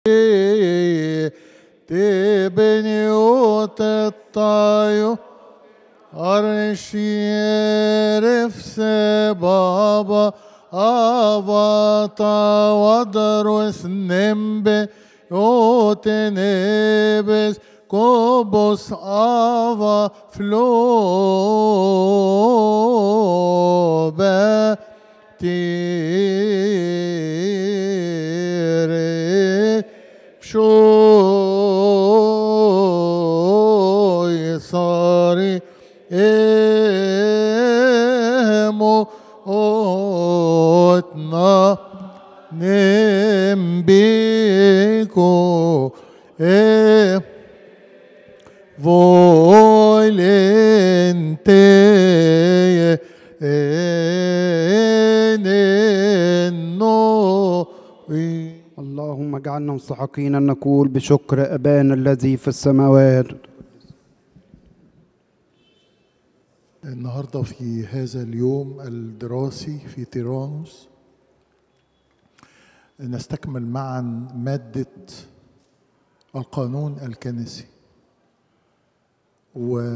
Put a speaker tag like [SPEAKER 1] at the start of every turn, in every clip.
[SPEAKER 1] تبني وتطايو أرشيرف سبابا أبطا ودرس نمبي يوتنبس كوبوس أفا فلوبا تيري شوي صاري إيمو أوتنا نمبيكو إيه volente noi
[SPEAKER 2] اللهم اجعلنا مستحقين ان نقول بشكر ابانا الذي في السماوات
[SPEAKER 1] النهارده في هذا اليوم الدراسي في تيرانوس نستكمل معا مادة القانون الكنسي و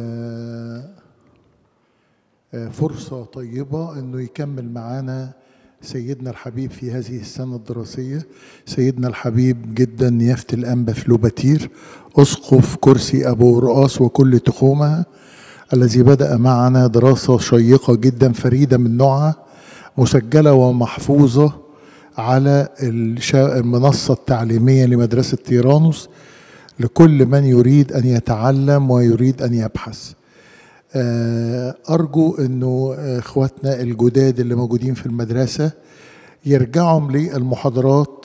[SPEAKER 1] فرصة طيبة انه يكمل معانا سيدنا الحبيب في هذه السنة الدراسية سيدنا الحبيب جدا يفتي الأنبا فلوباتير أسقف كرسي أبو رؤاس وكل تخومها الذي بدأ معنا دراسة شيقة جدا فريدة من نوعها مسجلة ومحفوظة على المنصة التعليمية لمدرسة تيرانوس لكل من يريد أن يتعلم ويريد أن يبحث أرجو أنه إخواتنا الجداد اللي موجودين في المدرسة يرجعوا للمحاضرات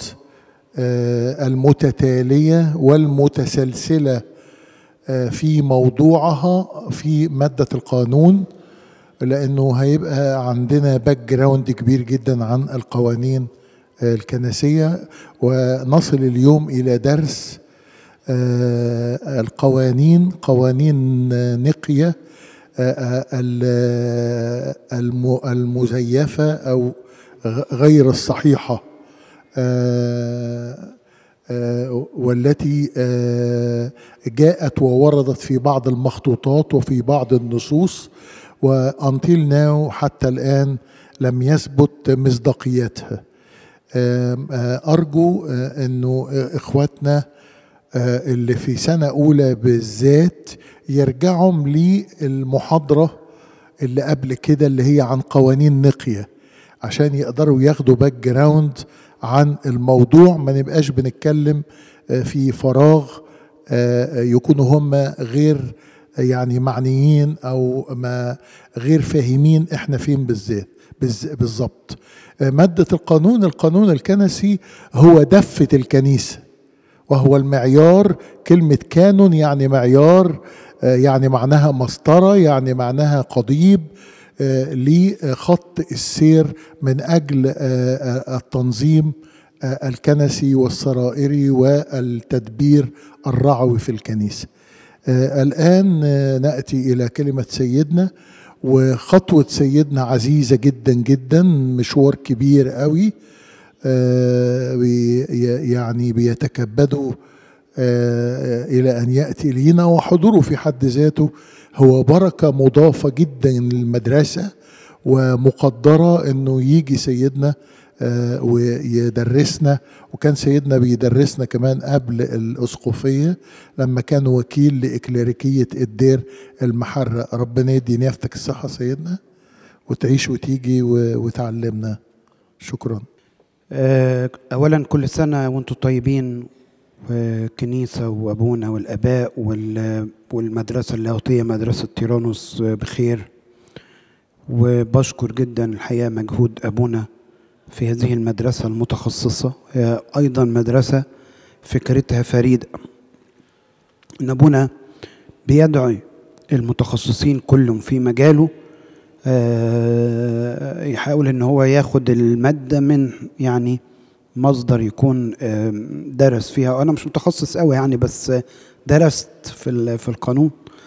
[SPEAKER 1] المتتالية والمتسلسلة في موضوعها في مادة القانون لأنه هيبقى عندنا باك جراوند كبير جدا عن القوانين الكنسية ونصل اليوم إلى درس القوانين قوانين نقية المزيفة أو غير الصحيحة والتي جاءت ووردت في بعض المخطوطات وفي بعض النصوص وانتل ناو حتى الآن لم يثبت مصداقيتها أرجو أنه إخواتنا اللي في سنة أولى بالذات يرجعوا للمحاضرة اللي قبل كده اللي هي عن قوانين نقية عشان يقدروا ياخدوا باك جراوند عن الموضوع ما نبقاش بنتكلم في فراغ يكونوا هم غير يعني معنيين او ما غير فاهمين احنا فين بالذات بالظبط مادة القانون القانون الكنسي هو دفة الكنيسة وهو المعيار كلمة كانون يعني معيار يعني معناها مسطرة يعني معناها قضيب لخط السير من أجل التنظيم الكنسي والسرائري والتدبير الرعوي في الكنيسة الآن نأتي إلى كلمة سيدنا وخطوة سيدنا عزيزة جدا جدا مشوار كبير قوي يعني بيتكبدوا إلى أن يأتي لينا وحضوره في حد ذاته هو بركة مضافة جدا للمدرسة ومقدرة أنه يجي سيدنا ويدرسنا وكان سيدنا بيدرسنا كمان قبل الأسقفية لما كان وكيل لإكليريكية الدير المحرة ربنا يدي نيافتك الصحة سيدنا وتعيش وتيجي وتعلمنا شكرا
[SPEAKER 2] أولا كل سنة وانتم طيبين وكنيسة وأبونا والآباء والمدرسة اللاهوتية مدرسة تيرانوس بخير وبشكر جدا الحقيقة مجهود أبونا في هذه المدرسة المتخصصة هي أيضا مدرسة فكرتها فريدة إن أبونا بيدعي المتخصصين كلهم في مجاله يحاول ان هو ياخد المادة من يعني مصدر يكون درس فيها انا مش متخصص قوي يعني بس درست في في القانون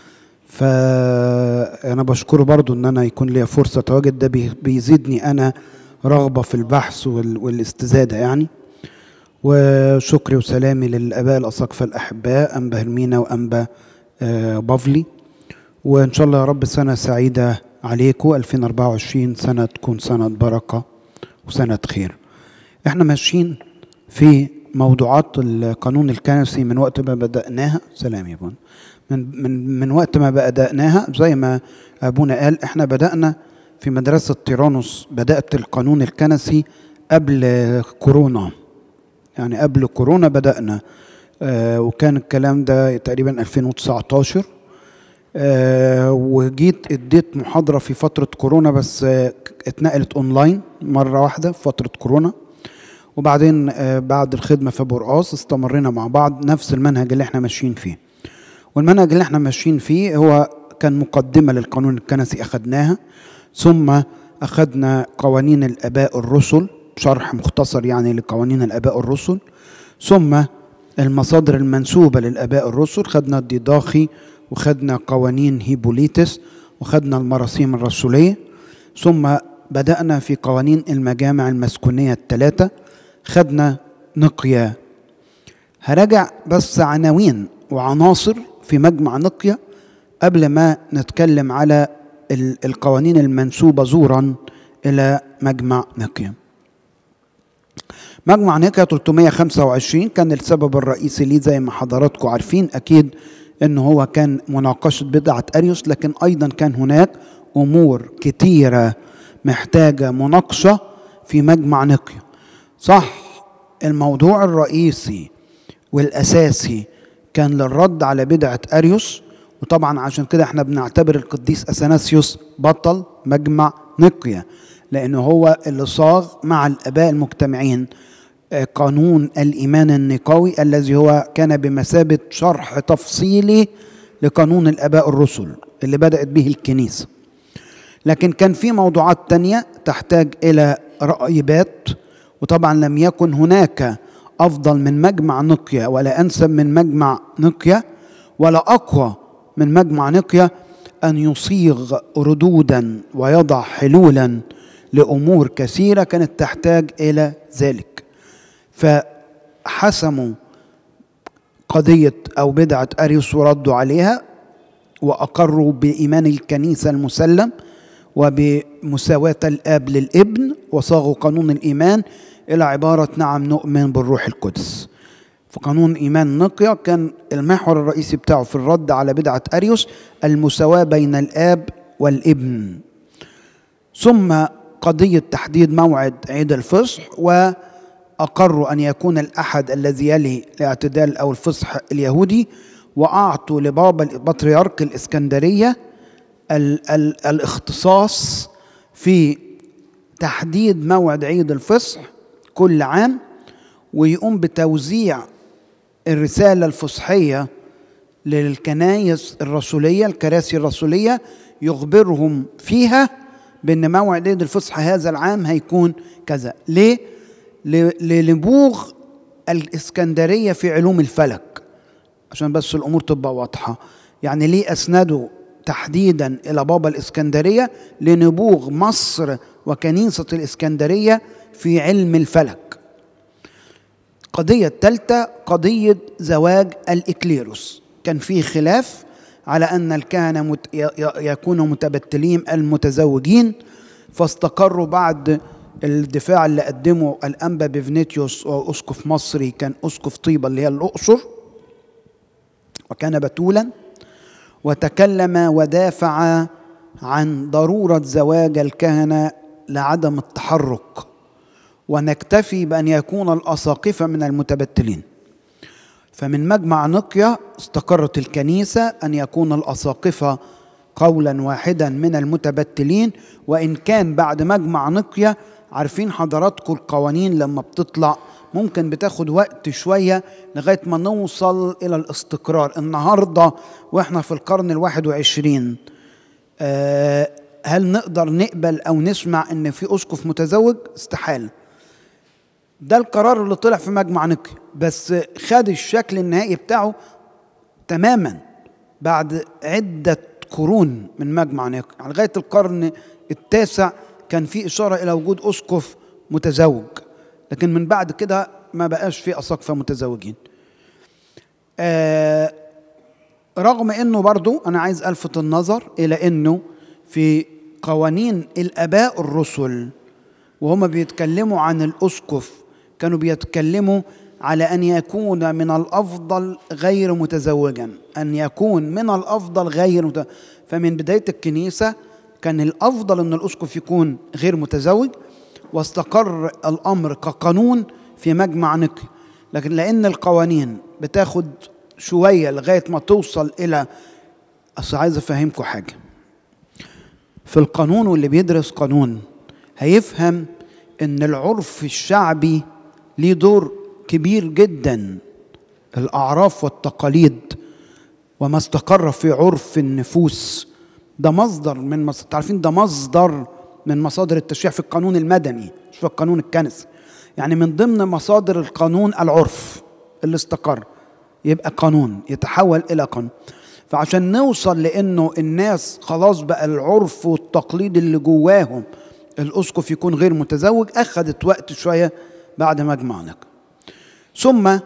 [SPEAKER 2] فانا بشكره برضو ان انا يكون لي فرصة اتواجد ده بيزيدني انا رغبة في البحث والاستزادة يعني وشكري وسلامي للآباء الأساقفة الأحباء أنبا هرمينا وأنبا آه، بافلي وإن شاء الله يا رب سنة سعيدة عليكم 2024 سنة تكون سنة بركة وسنة خير احنا ماشيين في موضوعات القانون الكنسي من وقت ما بدأناها سلام يا بون من من من وقت ما بدأناها زي ما أبونا قال احنا بدأنا في مدرسة تيرانوس بدأت القانون الكنسي قبل كورونا يعني قبل كورونا بدأنا آه وكان الكلام ده تقريبا 2019 آه وجيت اديت محاضرة في فترة كورونا بس آه اتنقلت اونلاين مرة واحدة في فترة كورونا وبعدين آه بعد الخدمة في برقاص استمرينا مع بعض نفس المنهج اللي احنا ماشيين فيه والمنهج اللي احنا ماشيين فيه هو كان مقدمة للقانون الكنسي أخدناها ثم أخدنا قوانين الآباء الرسل شرح مختصر يعني لقوانين الآباء الرسل ثم المصادر المنسوبة للآباء الرسل خدنا الديداخي وخدنا قوانين هيبوليتس وخدنا المراسيم الرسولية ثم بدأنا في قوانين المجامع المسكونية الثلاثة خدنا نقيا هراجع بس عناوين وعناصر في مجمع نقيا قبل ما نتكلم على ال- القوانين المنسوبة زورا إلى مجمع نقيا مجمع نقيا 325 كان السبب الرئيسي ليه زي ما حضراتكم عارفين أكيد إن هو كان مناقشة بدعة أريوس لكن أيضا كان هناك أمور كتيرة محتاجة مناقشة في مجمع نقيا صح الموضوع الرئيسي والأساسي كان للرد على بدعة أريوس وطبعا عشان كده احنا بنعتبر القديس أثناسيوس بطل مجمع نقيا لأنه هو اللي صاغ مع الآباء المجتمعين آه، قانون الإيمان النقاوي الذي هو كان بمثابة شرح تفصيلي لقانون الآباء الرسل اللي بدأت به الكنيسة لكن كان في موضوعات تانية تحتاج إلى رأيبات وطبعا لم يكن هناك أفضل من مجمع نقيا ولا أنسب من مجمع نقيا ولا أقوى من مجمع نقيا أن يصيغ ردودا ويضع حلولا لأمور كثيرة كانت تحتاج إلى ذلك فحسموا قضية أو بدعة أريوس وردوا عليها وأقروا بإيمان الكنيسة المسلم وبمساواة الآب للابن وصاغوا قانون الإيمان إلى عبارة نعم نؤمن بالروح القدس فقانون إيمان نقيا كان المحور الرئيسي بتاعه في الرد على بدعة أريوس المساواة بين الآب والابن ثم قضية تحديد موعد عيد الفصح وأقروا أن يكون الأحد الذي يلي الاعتدال أو الفصح اليهودي وأعطوا لبابا البطريرك الإسكندرية ال ال الاختصاص في تحديد موعد عيد الفصح كل عام ويقوم بتوزيع الرسالة الفصحية للكنايس الرسولية الكراسي الرسولية يخبرهم فيها بأن موعد عيد الفصح هذا العام هيكون كذا ليه؟ ل- لنبوغ الإسكندرية في علوم الفلك عشان بس الأمور تبقى واضحة يعني ليه أسندوا تحديدا إلى بابا الإسكندرية لنبوغ مصر وكنيسة الإسكندرية في علم الفلك القضية الثالثة قضية زواج الإكليروس كان في خلاف على أن الكهنة مت... ي- ي- يكونوا متبتلين المتزوجين فاستقروا بعد الدفاع اللي قدمه الأنبا بفنيتيوس أسقف مصري كان أسقف طيبة اللي هي الأقصر وكان بتولا وتكلم ودافع عن ضرورة زواج الكهنة لعدم التحرك ونكتفي بأن يكون الأساقفة من المتبتلين فمن مجمع نقيا استقرت الكنيسة أن يكون الأساقفة قولا واحدا من المتبتلين وإن كان بعد مجمع نقيا عارفين حضراتكم القوانين لما بتطلع ممكن بتاخد وقت شوية لغاية ما نوصل إلى الاستقرار النهاردة وإحنا في القرن الواحد وعشرين آه، هل نقدر نقبل أو نسمع إن في أسقف متزوج استحالة ده القرار اللي طلع في مجمع نقي بس خد الشكل النهائي بتاعه تماما بعد عدة قرون من مجمع نقي يعني لغاية القرن التاسع كان في إشارة إلى وجود أسقف متزوج لكن من بعد كده ما بقاش في اساقفه متزوجين آه رغم انه برضو انا عايز الفت النظر الى انه في قوانين الاباء الرسل وهم بيتكلموا عن الاسقف كانوا بيتكلموا على ان يكون من الافضل غير متزوجا ان يكون من الافضل غير متزوجا فمن بدايه الكنيسه كان الافضل ان الاسقف يكون غير متزوج واستقر الامر كقانون في مجمع نقي لكن لان القوانين بتاخد شويه لغايه ما توصل الى اصل عايز افهمكم حاجه في القانون واللي بيدرس قانون هيفهم ان العرف الشعبي ليه دور كبير جدا الاعراف والتقاليد وما استقر في عرف النفوس ده مصدر من مصدر عارفين ده مصدر من مصادر التشريع في القانون المدني مش في القانون الكنسي يعني من ضمن مصادر القانون العرف اللي استقر يبقى قانون يتحول الى قانون فعشان نوصل لانه الناس خلاص بقى العرف والتقليد اللي جواهم الاسقف يكون غير متزوج اخذت وقت شويه بعد مجمع نقل ثم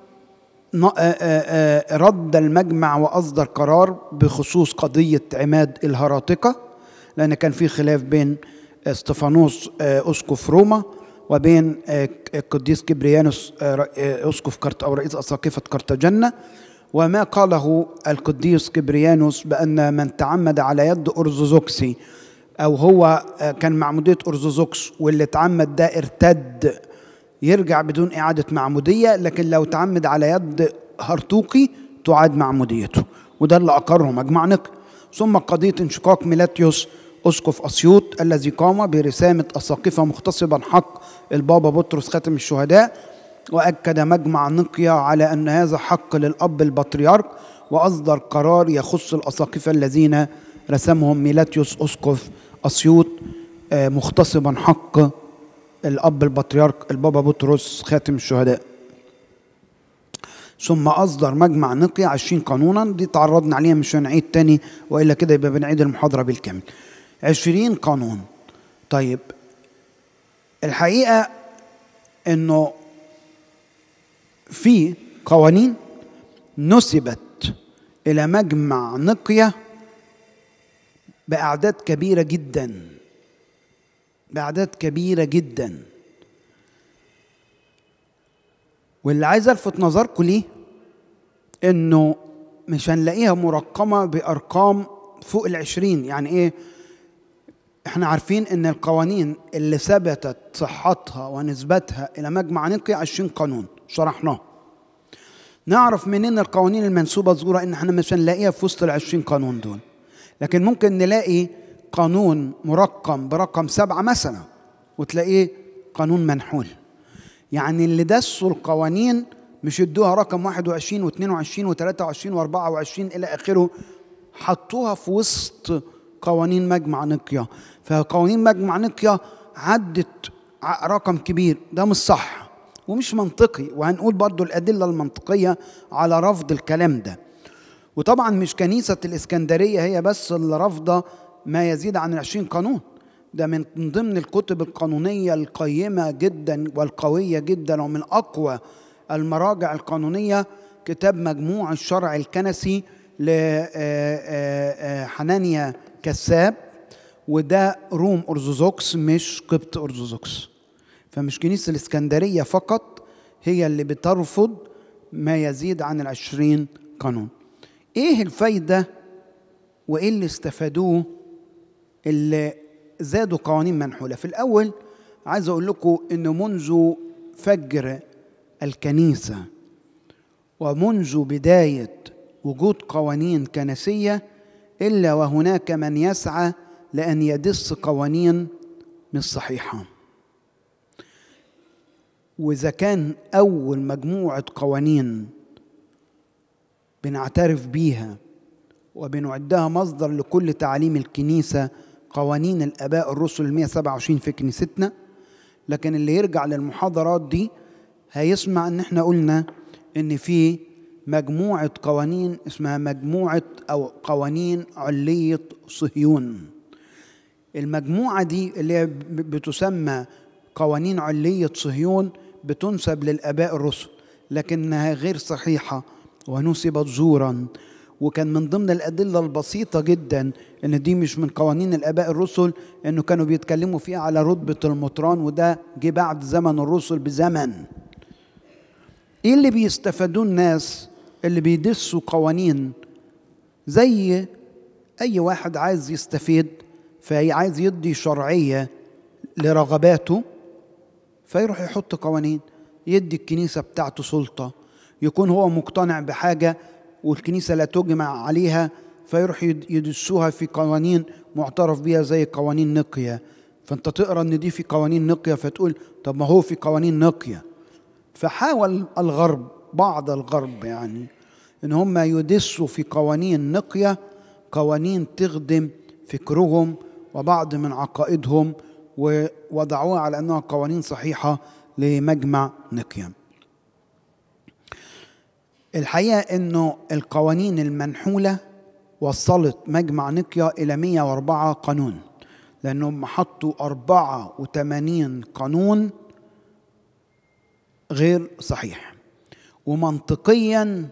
[SPEAKER 2] رد المجمع واصدر قرار بخصوص قضيه عماد الهراطقه لان كان في خلاف بين استفانوس اسقف روما وبين القديس كبريانوس اسقف كرت او رئيس اساقفه كرتاجنة وما قاله القديس كبريانوس بان من تعمد على يد ارثوذكسي او هو كان معموديه ارثوذكس واللي تعمد ده ارتد يرجع بدون اعاده معموديه لكن لو تعمد على يد هرطوقي تعاد معموديته وده اللي اقره مجمع نقل ثم قضيه انشقاق ميلاتيوس اسقف اسيوط الذي قام برسامه اساقفه مغتصبا حق البابا بطرس خاتم الشهداء واكد مجمع نقيا على ان هذا حق للاب البطريرك واصدر قرار يخص الاساقفه الذين رسمهم ميلاتيوس اسقف اسيوط مغتصبا حق الاب البطريرك البابا بطرس خاتم الشهداء ثم اصدر مجمع نقيا 20 قانونا دي تعرضنا عليها مش هنعيد تاني والا كده يبقى بنعيد المحاضره بالكامل 20 قانون طيب الحقيقه انه في قوانين نسبت الى مجمع نقيه باعداد كبيره جدا باعداد كبيره جدا واللي عايز الفت نظركم ليه انه مش هنلاقيها مرقمه بارقام فوق العشرين يعني ايه احنا عارفين ان القوانين اللي ثبتت صحتها ونسبتها الى مجمع نقي 20 قانون شرحناه نعرف منين القوانين المنسوبه ظهورها ان احنا مش هنلاقيها في وسط ال 20 قانون دول لكن ممكن نلاقي قانون مرقم برقم سبعة مثلا وتلاقيه قانون منحول يعني اللي دسوا القوانين مش ادوها رقم 21 و22 و23 و24 الى اخره حطوها في وسط قوانين مجمع نقيا فقوانين مجمع نقيا عدت رقم كبير ده مش صح ومش منطقي وهنقول برضو الأدلة المنطقية على رفض الكلام ده وطبعا مش كنيسة الإسكندرية هي بس اللي رافضة ما يزيد عن العشرين قانون ده من ضمن الكتب القانونية القيمة جدا والقوية جدا ومن أقوى المراجع القانونية كتاب مجموع الشرع الكنسي لحنانيا كساب وده روم أرثوذكس مش قبط أرثوذكس فمش كنيسة الإسكندرية فقط هي اللي بترفض ما يزيد عن العشرين قانون إيه الفايدة وإيه اللي استفادوه اللي زادوا قوانين منحولة في الأول عايز أقول لكم إنه منذ فجر الكنيسة ومنذ بداية وجود قوانين كنسية إلا وهناك من يسعى لأن يدس قوانين مش صحيحة وإذا كان أول مجموعة قوانين بنعترف بيها وبنعدها مصدر لكل تعليم الكنيسة قوانين الآباء الرسل ال 127 في كنيستنا لكن اللي يرجع للمحاضرات دي هيسمع ان احنا قلنا ان في مجموعة قوانين اسمها مجموعة أو قوانين علية صهيون المجموعة دي اللي هي بتسمى قوانين علية صهيون بتنسب للآباء الرسل لكنها غير صحيحة ونسبت زورا وكان من ضمن الأدلة البسيطة جدا إن دي مش من قوانين الآباء الرسل إنه كانوا بيتكلموا فيها على رتبة المطران وده جه بعد زمن الرسل بزمن إيه اللي بيستفادوه الناس اللي بيدسوا قوانين زي أي واحد عايز يستفيد فعايز يدي شرعية لرغباته فيروح يحط قوانين يدي الكنيسة بتاعته سلطة يكون هو مقتنع بحاجة والكنيسة لا تجمع عليها فيروح يدسوها في قوانين معترف بيها زي قوانين نقية فانت تقرا ان دي في قوانين نقية فتقول طب ما هو في قوانين نقية فحاول الغرب بعض الغرب يعني ان هم يدسوا في قوانين نقية قوانين تخدم فكرهم وبعض من عقائدهم ووضعوها على انها قوانين صحيحه لمجمع نقيا. الحقيقه انه القوانين المنحوله وصلت مجمع نقيا الى 104 قانون لانهم حطوا 84 قانون غير صحيح ومنطقيا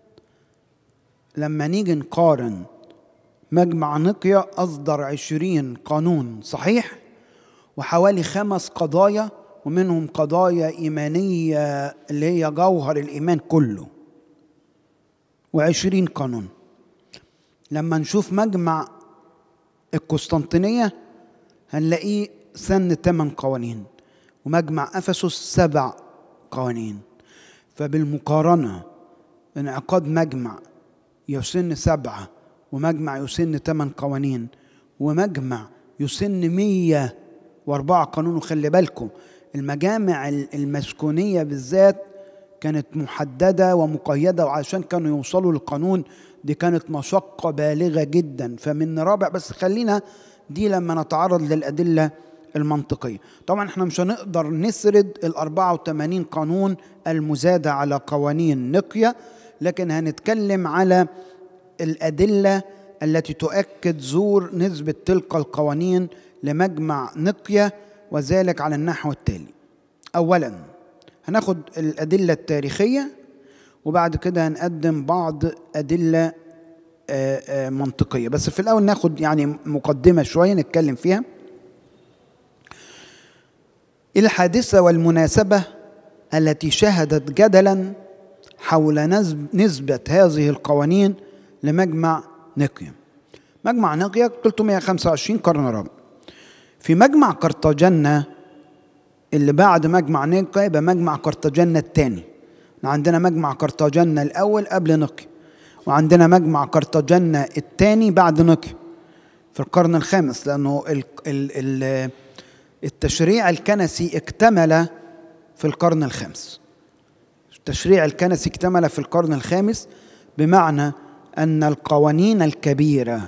[SPEAKER 2] لما نيجي نقارن مجمع نقيا أصدر عشرين قانون صحيح وحوالي خمس قضايا ومنهم قضايا إيمانية اللي هي جوهر الإيمان كله وعشرين قانون لما نشوف مجمع القسطنطينية هنلاقيه سن ثمان قوانين ومجمع أفسس سبع قوانين فبالمقارنة انعقاد مجمع يسن سبعة ومجمع يسن ثمان قوانين ومجمع يسن مية وأربعة قانون وخلي بالكم المجامع المسكونية بالذات كانت محددة ومقيدة وعشان كانوا يوصلوا للقانون دي كانت مشقة بالغة جدا فمن رابع بس خلينا دي لما نتعرض للأدلة المنطقية طبعا احنا مش هنقدر نسرد ال 84 قانون المزادة على قوانين نقية لكن هنتكلم على الأدلة التي تؤكد زور نسبة تلك القوانين لمجمع نقية وذلك على النحو التالي أولا هناخد الأدلة التاريخية وبعد كده هنقدم بعض أدلة منطقية بس في الأول ناخد يعني مقدمة شوية نتكلم فيها الحادثة والمناسبة التي شهدت جدلا حول نسبة هذه القوانين لمجمع نقيا مجمع نقيا 325 قرن رابع في مجمع قرطاجنة اللي بعد مجمع نقيا يبقى مجمع قرطاجنة الثاني عندنا مجمع قرطاجنة الأول قبل نقيا وعندنا مجمع قرطاجنة الثاني بعد نقيا في القرن الخامس لأنه ال ال ال التشريع الكنسي اكتمل في القرن الخامس التشريع الكنسي اكتمل في القرن الخامس بمعنى أن القوانين الكبيرة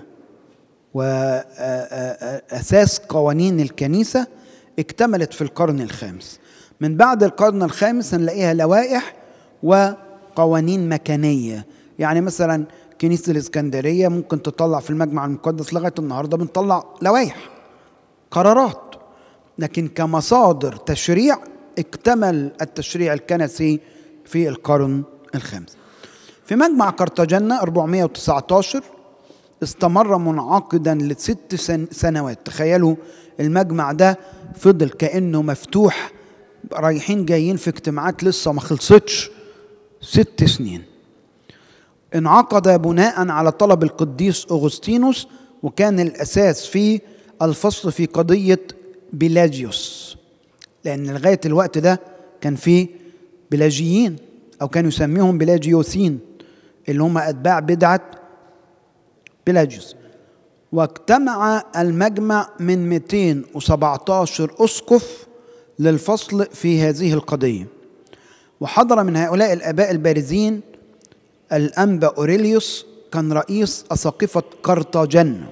[SPEAKER 2] وأساس قوانين الكنيسة اكتملت في القرن الخامس من بعد القرن الخامس هنلاقيها لوائح وقوانين مكانية يعني مثلا كنيسة الإسكندرية ممكن تطلع في المجمع المقدس لغاية النهاردة بنطلع لوائح قرارات لكن كمصادر تشريع اكتمل التشريع الكنسي في القرن الخامس في مجمع قرطاجنة 419 استمر منعقدا لست سنوات تخيلوا المجمع ده فضل كأنه مفتوح رايحين جايين في اجتماعات لسه ما خلصتش ست سنين انعقد بناء على طلب القديس أغسطينوس وكان الأساس فيه الفصل في قضية بيلاجيوس لأن لغاية الوقت ده كان في بلاجيين أو كانوا يسميهم بلاجيوسين اللي هم أتباع بدعة بيلاجيوس واجتمع المجمع من 217 أسقف للفصل في هذه القضية وحضر من هؤلاء الآباء البارزين الأنبا أوريليوس كان رئيس أساقفة قرطاجنة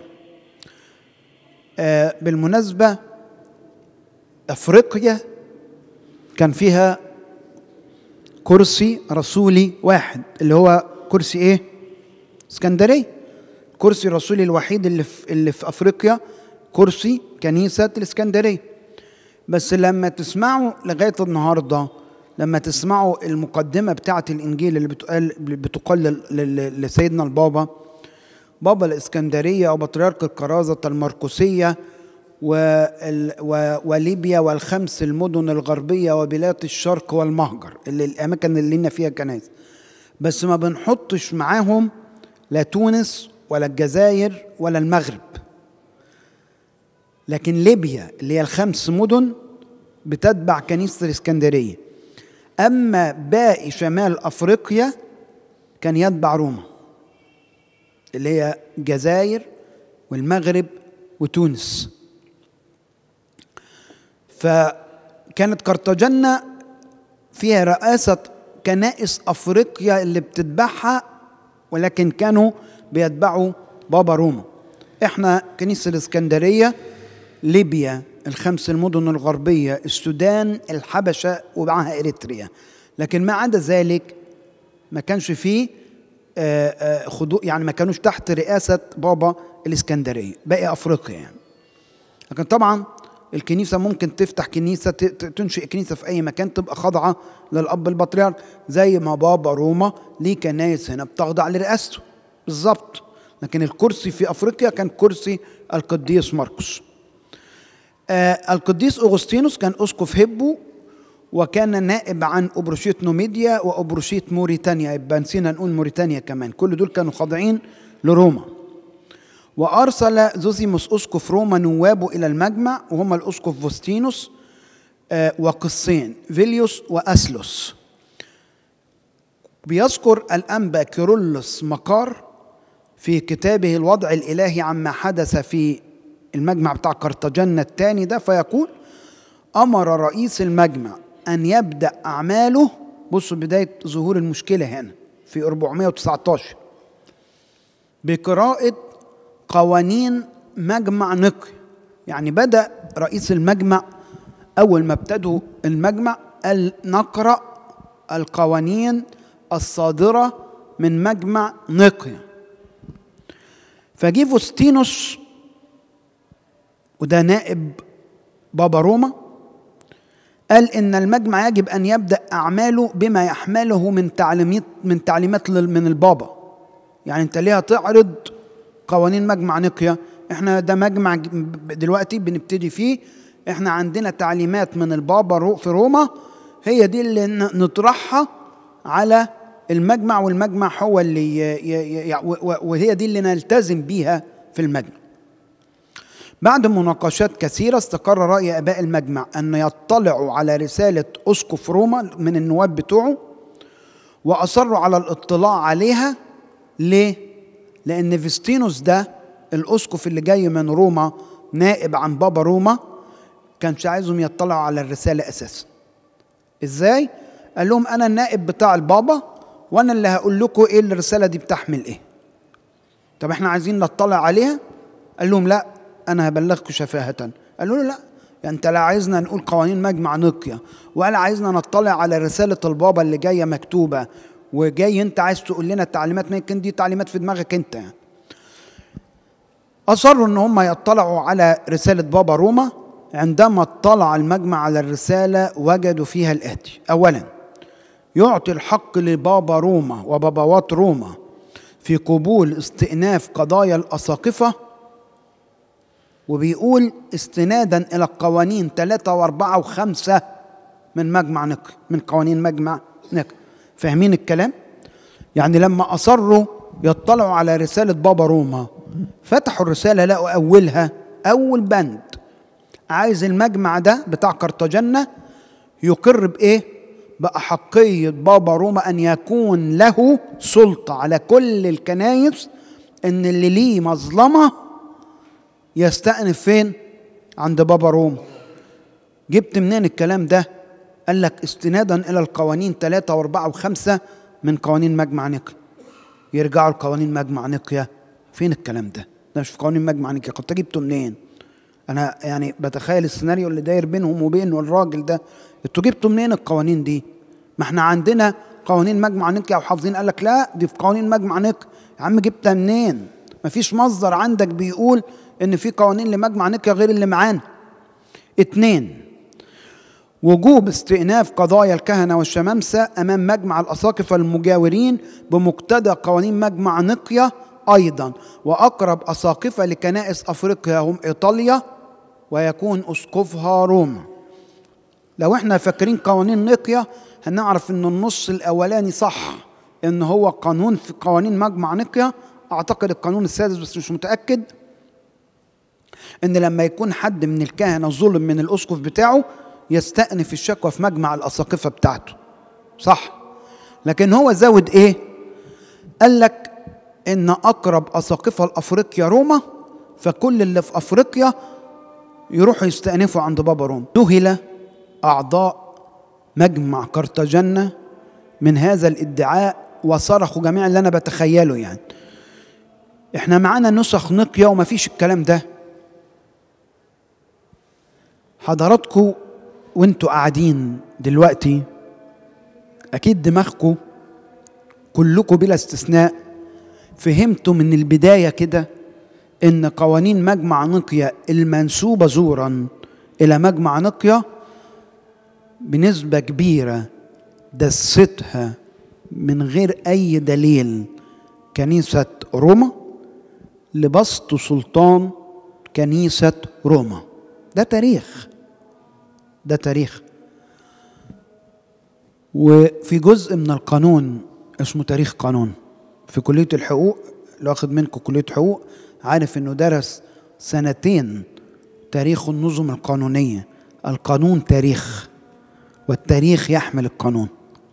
[SPEAKER 2] آه بالمناسبة أفريقيا كان فيها كرسي رسولي واحد اللي هو كرسي إيه؟ اسكندرية الكرسي الرسولي الوحيد اللي في, اللي في أفريقيا كرسي كنيسة الإسكندرية بس لما تسمعوا لغاية النهاردة لما تسمعوا المقدمة بتاعة الإنجيل اللي بتقال بتقال لل- لل- لسيدنا البابا بابا الإسكندرية وبطريرك الكرازة المرقسية وال- و- وليبيا والخمس المدن الغربية وبلاد الشرق والمهجر اللي الأماكن اللي لنا فيها كنائس بس ما بنحطش معاهم لا تونس ولا الجزائر ولا المغرب لكن ليبيا اللي هي الخمس مدن بتتبع كنيسة الإسكندرية أما باقي شمال أفريقيا كان يتبع روما اللي هي الجزائر والمغرب وتونس فكانت قرطاجنة فيها رئاسة كنائس أفريقيا اللي بتتبعها ولكن كانوا بيتبعوا بابا روما احنا كنيسة الإسكندرية ليبيا الخمس المدن الغربية السودان الحبشة ومعها إريتريا لكن ما عدا ذلك ما كانش فيه آه، آه، خضوع يعني ما كانوش تحت رئاسة بابا الإسكندرية باقي أفريقيا يعني لكن طبعا الكنيسة ممكن تفتح كنيسة ت- ت- تنشئ كنيسة في أي مكان تبقى خاضعة للأب البطريرك زي ما بابا روما ليه كنايس هنا بتخضع لرئاسته بالظبط لكن الكرسي في أفريقيا كان كرسي القديس مرقس آه القديس أغسطينوس كان أسقف هبو وكان نائب عن أبروشيت نوميديا وأبروشيت موريتانيا يبقى نسينا نقول موريتانيا كمان كل دول كانوا خاضعين لروما وأرسل زوزيموس أسقف روما نوابه إلى المجمع وهم الأسقف فوستينوس آه، وقسين فيليوس وأسلوس بيذكر الأنبا كيرلس مقار في كتابه الوضع الإلهي عما حدث في المجمع بتاع قرطاجنة الثاني ده فيقول أمر رئيس المجمع أن يبدأ أعماله بصوا بداية ظهور المشكلة هنا في 419 بقراءة قوانين مجمع نقي يعني بدأ رئيس المجمع أول ما ابتدوا المجمع قال نقرأ القوانين الصادرة من مجمع نقي فجي فوستينوس وده نائب بابا روما قال ان المجمع يجب ان يبدا اعماله بما يحمله من تعليمات من تعليمات لل- من البابا يعني انت ليه تعرض قوانين مجمع نقيا احنا ده مجمع ج- دلوقتي بنبتدي فيه احنا عندنا تعليمات من البابا رو- في روما هي دي اللي ن- نطرحها على المجمع والمجمع هو اللي ي- ي- ي- و- و- وهي دي اللي نلتزم بيها في المجمع بعد مناقشات كثيرة استقر رأي آباء المجمع أن يطلعوا على رسالة أسقف روما من النواب بتوعه وأصروا على الاطلاع عليها ليه؟ لأن فيستينوس ده الأسقف اللي جاي من روما نائب عن بابا روما كانش عايزهم يطلعوا على الرسالة أساسا إزاي؟ قال لهم أنا النائب بتاع البابا وأنا اللي هقول لكم إيه الرسالة دي بتحمل إيه طب احنا عايزين نطلع عليها قال لهم لا انا هبلغكم شفاهة قالوا له لا يعني انت لا عايزنا نقول قوانين مجمع نقيا ولا عايزنا نطلع على رسالة البابا اللي جاية مكتوبة وجاي انت عايز تقول لنا التعليمات ما يمكن دي تعليمات في دماغك انت يعني. أصروا إن هم يطلعوا على رسالة بابا روما عندما اطلع المجمع على الرسالة وجدوا فيها الآتي أولا يعطي الحق لبابا روما وبابوات روما في قبول استئناف قضايا الأساقفة وبيقول استنادا إلى القوانين ثلاثة وأربعة وخمسة من مجمع نقي من قوانين مجمع نقي فاهمين الكلام؟ يعني لما أصروا يطلعوا على رسالة بابا روما فتحوا الرسالة لقوا أولها أول بند عايز المجمع ده بتاع قرطاجنة يقر بإيه؟ بأحقية بابا روما أن يكون له سلطة على كل الكنايس إن اللي ليه مظلمة يستأنف فين؟ عند بابا روما جبت منين الكلام ده؟ قال لك استنادا إلى القوانين ثلاثة وأربعة وخمسة من قوانين مجمع نقيا يرجعوا لقوانين مجمع نقيا فين الكلام ده؟ ده مش في قوانين مجمع نقيا كنت جبته منين؟ أنا يعني بتخيل السيناريو اللي داير بينهم وبين الراجل ده انتوا جبتوا منين القوانين دي؟ ما احنا عندنا قوانين مجمع نقيا وحافظين قال لك لا دي في قوانين مجمع نقيا يا عم جبتها منين؟ مفيش مصدر عندك بيقول ان في قوانين لمجمع نقيا غير اللي معانا اتنين وجوب استئناف قضايا الكهنة والشمامسة أمام مجمع الأساقفة المجاورين بمقتضى قوانين مجمع نقية أيضا وأقرب أساقفة لكنائس أفريقيا هم إيطاليا ويكون أسقفها روما لو احنا فاكرين قوانين نقية هنعرف ان النص الاولاني صح ان هو قانون في قوانين مجمع نقية اعتقد القانون السادس بس مش متأكد ان لما يكون حد من الكهنة ظلم من الاسقف بتاعه يستأنف الشكوى في مجمع الاساقفة بتاعته صح لكن هو زود ايه قال لك ان اقرب اساقفة لافريقيا روما فكل اللي في افريقيا يروحوا يستأنفوا عند بابا روما ذهل أعضاء مجمع قرطاجنة من هذا الادعاء وصرخوا جميعا اللي أنا بتخيله يعني احنا معانا نسخ نقية وما فيش الكلام ده حضراتكم وانتوا قاعدين دلوقتي اكيد دماغكم كلكم بلا استثناء فهمتوا من البدايه كده ان قوانين مجمع نقية المنسوبه زورا الى مجمع نقية بنسبه كبيره دستها من غير اي دليل كنيسه روما لبسط سلطان كنيسه روما ده تاريخ ده تاريخ وفي جزء من القانون اسمه تاريخ قانون في كلية الحقوق اللي واخد منكم كلية حقوق عارف انه درس سنتين تاريخ النظم القانونية القانون تاريخ والتاريخ يحمل القانون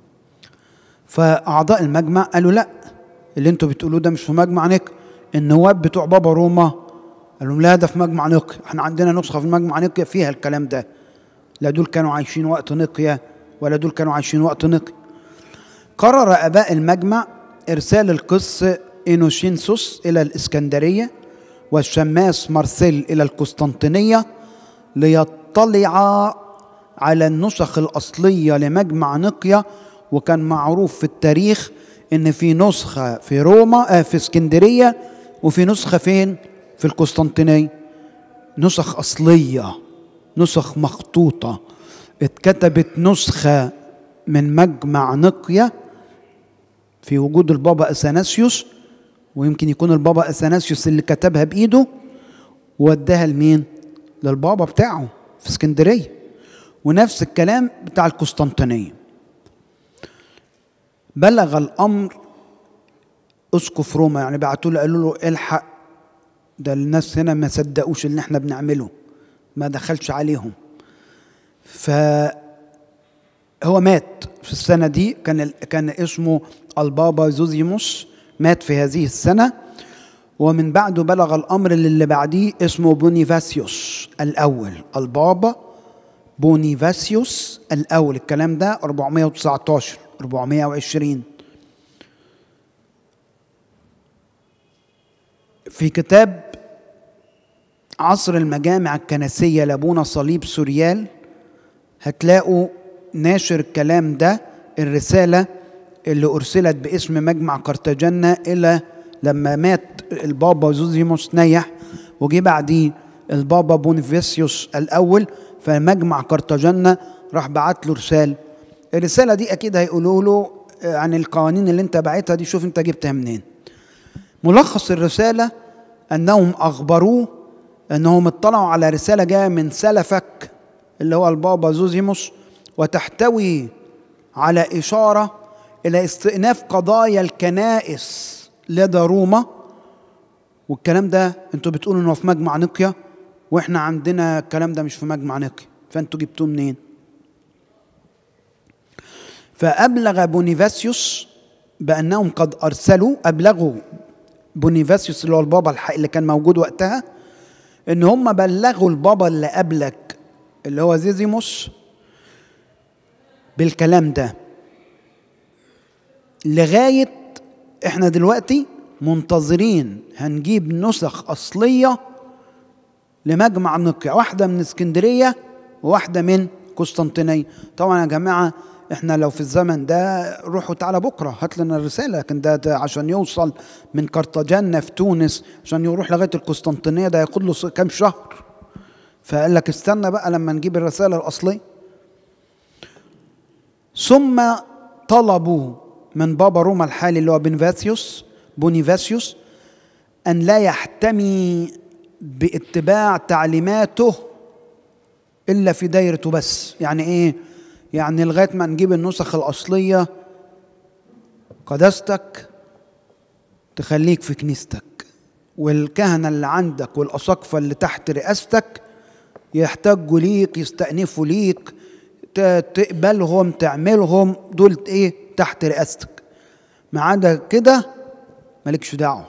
[SPEAKER 2] فأعضاء المجمع قالوا لا اللي انتوا بتقولوه ده مش في مجمع نقي النواب بتوع بابا روما قال لهم لا ده في مجمع نقي احنا عندنا نسخة في مجمع نقي فيها الكلام ده لا دول كانوا عايشين وقت نقية ولا دول كانوا عايشين وقت نقي قرر أباء المجمع إرسال القس إينوشينسوس إلى الإسكندرية والشماس مارسيل إلى القسطنطينية ليطلع على النسخ الأصلية لمجمع نقية وكان معروف في التاريخ إن في نسخة في روما آه في اسكندرية وفي نسخة فين؟ في القسطنطينية نسخ أصلية نسخ مخطوطة اتكتبت نسخة من مجمع نقية في وجود البابا أثناسيوس ويمكن يكون البابا أثناسيوس اللي كتبها بإيده ووداها لمين؟ للبابا بتاعه في اسكندرية ونفس الكلام بتاع القسطنطينية بلغ الأمر أسقف روما يعني بعتوا له قالوا له الحق ده الناس هنا ما صدقوش اللي احنا بنعمله ما دخلش عليهم ف هو مات في السنة دي كان كان اسمه البابا زوزيموس مات في هذه السنة ومن بعده بلغ الأمر اللي بعديه اسمه بونيفاسيوس الأول البابا بونيفاسيوس الأول الكلام ده 419 420 في كتاب عصر المجامع الكنسية لابونا صليب سوريال هتلاقوا ناشر الكلام ده الرسالة اللي أرسلت باسم مجمع قرطاجنة إلى لما مات البابا زوزيموس نيح وجي بعديه البابا بونيفيسيوس الأول فمجمع قرطاجنة راح بعت له رسالة الرسالة دي أكيد هيقولوا له عن القوانين اللي أنت بعتها دي شوف أنت جبتها منين ملخص الرسالة أنهم أخبروه أنهم اطلعوا على رسالة جاية من سلفك اللي هو البابا زوزيموس وتحتوي على إشارة إلى استئناف قضايا الكنائس لدى روما والكلام ده انتوا بتقولوا انه في مجمع نقيا واحنا عندنا الكلام ده مش في مجمع نقيا فانتوا جبتوه منين؟ فأبلغ بونيفاسيوس بأنهم قد أرسلوا أبلغوا بونيفاسيوس اللي هو البابا اللي كان موجود وقتها إن هم بلغوا البابا اللي قبلك اللي هو زيزيموس بالكلام ده لغاية احنا دلوقتي منتظرين هنجيب نسخ أصلية لمجمع نقيا واحدة من اسكندرية وواحدة من قسطنطينية طبعا يا جماعة احنا لو في الزمن ده روحوا تعالى بكرة هات لنا الرسالة لكن ده, ده عشان يوصل من قرطاجنة في تونس عشان يروح لغاية القسطنطينية ده ياخد له كام شهر فقال لك استنى بقى لما نجيب الرسالة الأصلية ثم طلبوا من بابا روما الحالي اللي هو بونيفاسيوس بونيفاسيوس أن لا يحتمي باتباع تعليماته إلا في دايرته بس يعني إيه؟ يعني لغاية ما نجيب النسخ الأصلية قداستك تخليك في كنيستك والكهنة اللي عندك والأساقفة اللي تحت رئاستك يحتاجوا ليك يستأنفوا ليك ت- تقبلهم تعملهم دول ايه تحت رئاستك ما عدا كده مالكش دعوه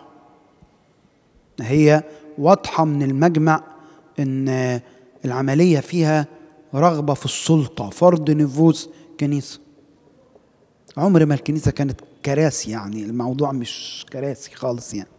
[SPEAKER 2] هي واضحه من المجمع ان العمليه فيها رغبه في السلطه فرض نفوذ كنيسه عمر ما الكنيسه كانت كراسي يعني الموضوع مش كراسي خالص يعني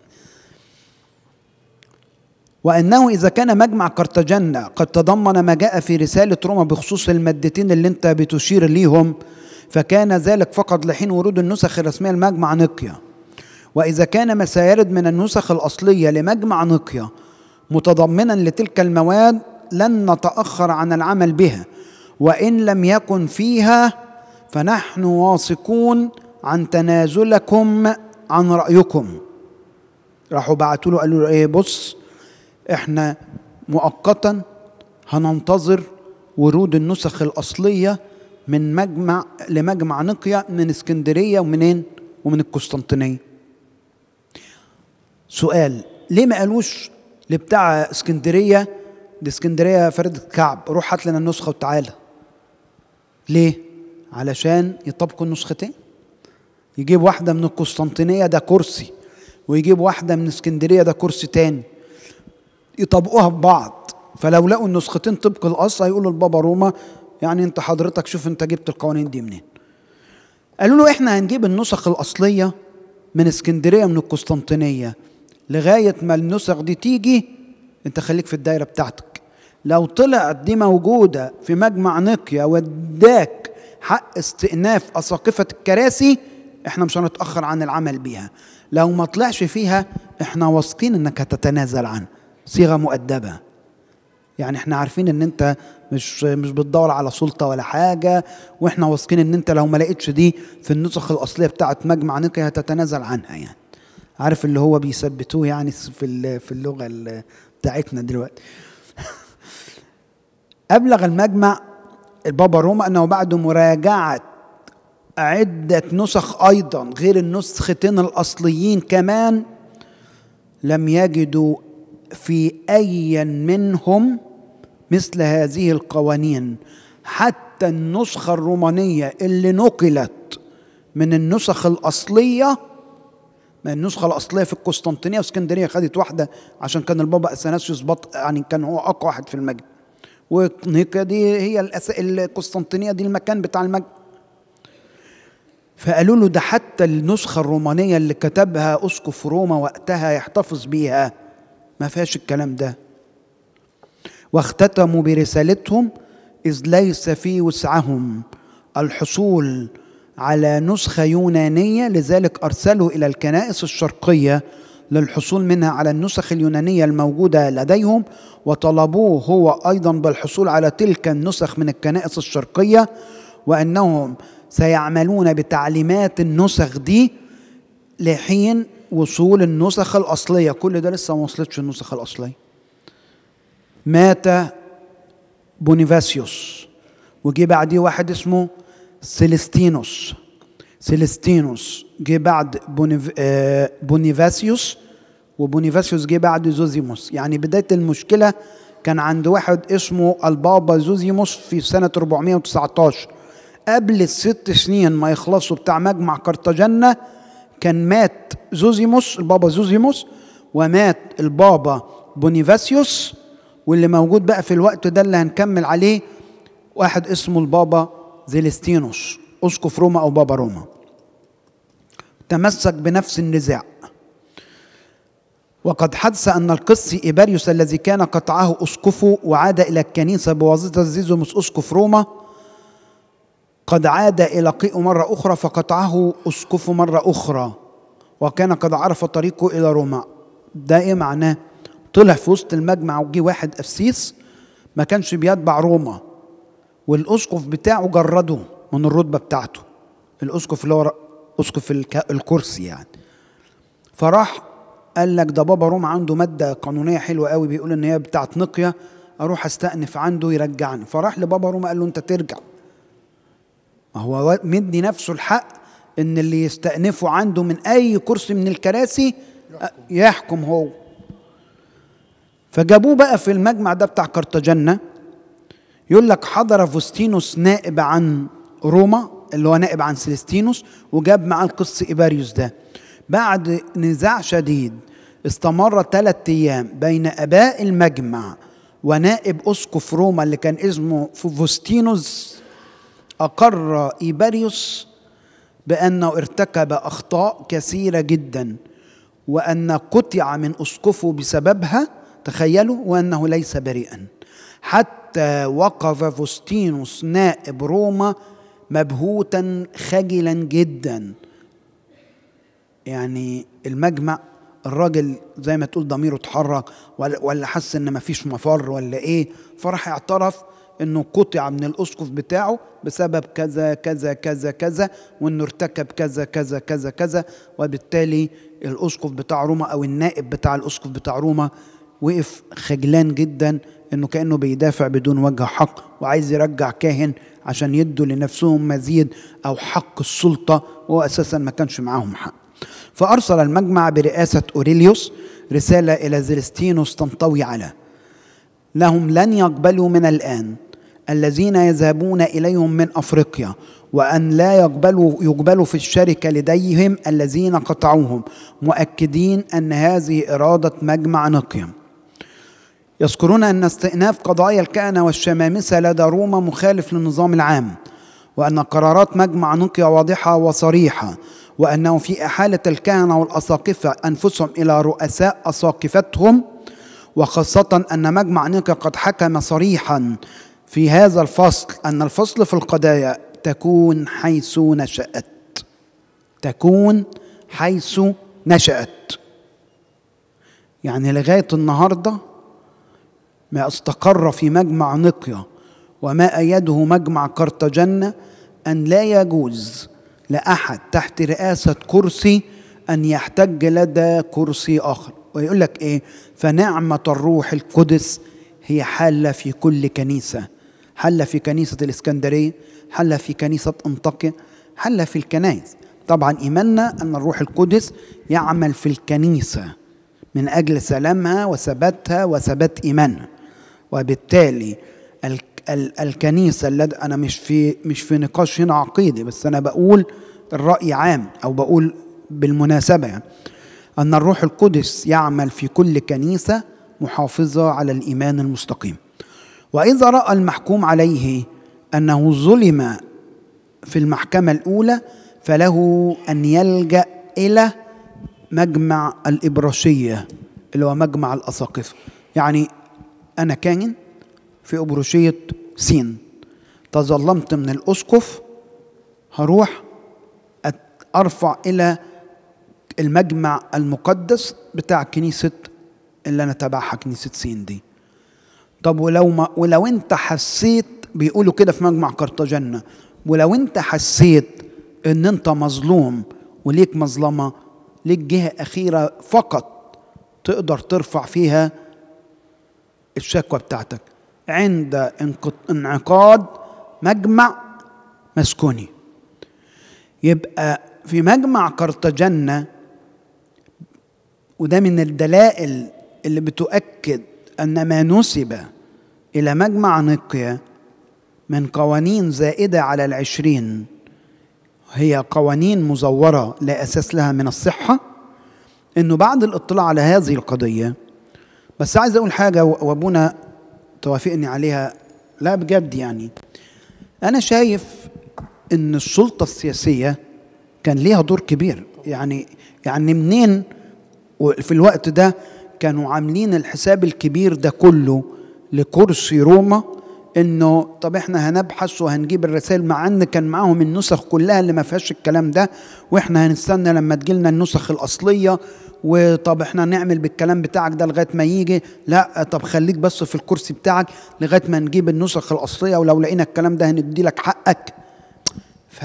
[SPEAKER 2] وأنه إذا كان مجمع قرطاجنة قد تضمن ما جاء في رسالة روما بخصوص المادتين اللي أنت بتشير ليهم فكان ذلك فقط لحين ورود النسخ الرسمية لمجمع نقيا وإذا كان ما سيرد من النسخ الأصلية لمجمع نقيا متضمنا لتلك المواد لن نتأخر عن العمل بها وإن لم يكن فيها فنحن واثقون عن تنازلكم عن رأيكم راحوا بعتوا له قالوا له ايه بص احنا مؤقتا هننتظر ورود النسخ الاصليه من مجمع لمجمع نقيا من اسكندريه ومنين ومن القسطنطينيه سؤال ليه ما قالوش لبتاع اسكندريه دي اسكندريه فردة كعب روح هات لنا النسخه وتعالى ليه علشان يطبقوا النسختين يجيب واحده من القسطنطينيه ده كرسي ويجيب واحده من اسكندريه ده كرسي تاني يطبقوها ببعض فلو لقوا النسختين طبق الاصل هيقولوا لبابا روما يعني انت حضرتك شوف انت جبت القوانين دي منين قالوا له احنا هنجيب النسخ الاصليه من اسكندريه من القسطنطينيه لغايه ما النسخ دي تيجي انت خليك في الدايره بتاعتك لو طلعت دي موجوده في مجمع نقيا واداك حق استئناف اساقفه الكراسي احنا مش هنتاخر عن العمل بيها لو ما طلعش فيها احنا واثقين انك هتتنازل عنها صيغه مؤدبه يعني احنا عارفين ان انت مش مش بتدور على سلطه ولا حاجه واحنا واثقين ان انت لو ما لقيتش دي في النسخ الاصليه بتاعت مجمع نقي هتتنازل عنها يعني عارف اللي هو بيثبتوه يعني في ال- في اللغه ال- بتاعتنا دلوقتي ابلغ المجمع البابا روما انه بعد مراجعه عده نسخ ايضا غير النسختين الاصليين كمان لم يجدوا في اي منهم مثل هذه القوانين حتى النسخه الرومانيه اللي نقلت من النسخ الاصليه ما النسخه الاصليه في القسطنطينيه واسكندريه خدت واحده عشان كان البابا اثناسيوس بط يعني كان هو اقوى واحد في المجد ونيقيا دي هي الأس... القسطنطينيه دي المكان بتاع المجد فقالوا له ده حتى النسخه الرومانيه اللي كتبها اسقف روما وقتها يحتفظ بيها ما فيهاش الكلام ده واختتموا برسالتهم إذ ليس في وسعهم الحصول على نسخة يونانية لذلك أرسلوا إلى الكنائس الشرقية للحصول منها على النسخ اليونانية الموجودة لديهم وطلبوه هو أيضا بالحصول على تلك النسخ من الكنائس الشرقية وأنهم سيعملون بتعليمات النسخ دي لحين وصول النسخ الأصلية كل ده لسه ما وصلتش النسخ الأصلية مات بونيفاسيوس وجي بعديه واحد اسمه سيلستينوس سيلستينوس جه بعد بونيف... آه بونيفاسيوس وبونيفاسيوس جه بعد زوزيموس يعني بداية المشكلة كان عند واحد اسمه البابا زوزيموس في سنة 419 قبل الست سنين ما يخلصوا بتاع مجمع قرطاجنة كان مات زوزيموس البابا زوزيموس ومات البابا بونيفاسيوس واللي موجود بقى في الوقت ده اللي هنكمل عليه واحد اسمه البابا زيلستينوس اسقف روما او بابا روما تمسك بنفس النزاع وقد حدث ان القسي ايباريوس الذي كان قطعه اسقفه وعاد الى الكنيسه بواسطه زيزوموس اسقف روما قد عاد الى قيء مره اخرى فقطعه اسقفه مره اخرى وكان قد عرف طريقه الى روما ده ايه معناه طلع في وسط المجمع وجي واحد قسيس ما كانش بيتبع روما والاسقف بتاعه جرده من الرتبه بتاعته الاسقف اللي هو اسقف الك- الكرسي يعني فراح قال لك ده بابا روما عنده ماده قانونيه حلوه قوي بيقول ان هي بتاعت نقيه اروح استأنف عنده يرجعني فراح لبابا روما قال له انت ترجع ما هو مدي نفسه الحق ان اللي يستأنفه عنده من اي كرسي من الكراسي يحكم هو فجابوه بقى في المجمع ده بتاع قرطاجنة يقول لك حضر فوستينوس نائب عن روما اللي هو نائب عن سيلستينوس وجاب معاه القس إيباريوس ده بعد نزاع شديد استمر ثلاثة أيام بين أباء المجمع ونائب أسقف روما اللي كان اسمه فوستينوس أقر إيباريوس بأنه ارتكب أخطاء كثيرة جدا وأن قطع من أسقفه بسببها تخيلوا وأنه ليس بريئا حتى وقف فوستينوس نائب روما مبهوتا خجلا جدا يعني المجمع الراجل زي ما تقول ضميره اتحرك ولا ولا حس ان مفيش مفر ولا ايه فراح اعترف انه قطع من الاسقف بتاعه بسبب كذا كذا كذا كذا وانه ارتكب كذا كذا كذا كذا وبالتالي الاسقف بتاع روما او النائب بتاع الاسقف بتاع روما وقف خجلان جدا انه كانه بيدافع بدون وجه حق وعايز يرجع كاهن عشان يدوا لنفسهم مزيد او حق السلطه وهو اساسا ما كانش معاهم حق فارسل المجمع برئاسه اوريليوس رساله الى زلستينوس تنطوي على لهم لن يقبلوا من الآن الذين يذهبون إليهم من أفريقيا وأن لا يقبلوا يقبلوا في الشركة لديهم الذين قطعوهم مؤكدين أن هذه إرادة مجمع نقيا يذكرون أن استئناف قضايا الكهنة والشمامسة لدى روما مخالف للنظام العام وأن قرارات مجمع نقيا واضحة وصريحة وأنه في إحالة الكهنة والأساقفة أنفسهم إلى رؤساء أساقفتهم وخاصة أن مجمع نيكا قد حكم صريحا في هذا الفصل أن الفصل في القضايا تكون حيث نشأت تكون حيث نشأت يعني لغاية النهاردة ما استقر في مجمع نقيا وما أيده مجمع قرطاجنة أن لا يجوز لأحد تحت رئاسة كرسي أن يحتج لدى كرسي آخر ويقول لك إيه فنعمة الروح القدس هي حالة في كل كنيسة حل في كنيسة الإسكندرية حل في كنيسة أنطاكيا حل في الكنائس طبعا إيماننا أن الروح القدس يعمل في الكنيسة من أجل سلامها وثباتها وثبات إيمانها وبالتالي ال ال الكنيسة الذي أنا مش في مش في نقاش هنا عقيدي بس أنا بقول الرأي عام أو بقول بالمناسبة يعني أن الروح القدس يعمل في كل كنيسة محافظة على الإيمان المستقيم وإذا رأى المحكوم عليه أنه ظلم في المحكمة الأولى فله أن يلجأ إلى مجمع الإبراشية اللي هو مجمع الأساقفة يعني أنا كاهن في أبروشية سين تظلمت من الأسقف هروح أرفع إلى المجمع المقدس بتاع كنيسة اللي أنا تبعها كنيسة سين دي طب ولو ما ولو أنت حسيت بيقولوا كده في مجمع قرطاجنة ولو أنت حسيت إن أنت مظلوم وليك مظلمة ليك جهة أخيرة فقط تقدر ترفع فيها الشكوى بتاعتك عند انعقاد مجمع مسكوني يبقى في مجمع قرطاجنة وده من الدلائل اللي بتؤكد أن ما نسب إلى مجمع نقيا من قوانين زائدة على العشرين هي قوانين مزورة لا أساس لها من الصحة إنه بعد الاطلاع على هذه القضية بس عايز أقول حاجة وأبونا توافقني عليها لا بجد يعني أنا شايف إن السلطة السياسية كان ليها دور كبير يعني يعني منين في الوقت ده كانوا عاملين الحساب الكبير ده كله لكرسي روما انه طب احنا هنبحث وهنجيب الرسائل مع ان كان معاهم النسخ كلها اللي ما فيهاش الكلام ده واحنا هنستنى لما تجيلنا النسخ الاصليه وطب احنا نعمل بالكلام بتاعك ده لغايه ما يجي لا طب خليك بس في الكرسي بتاعك لغايه ما نجيب النسخ الاصليه ولو لقينا الكلام ده هندي لك حقك ف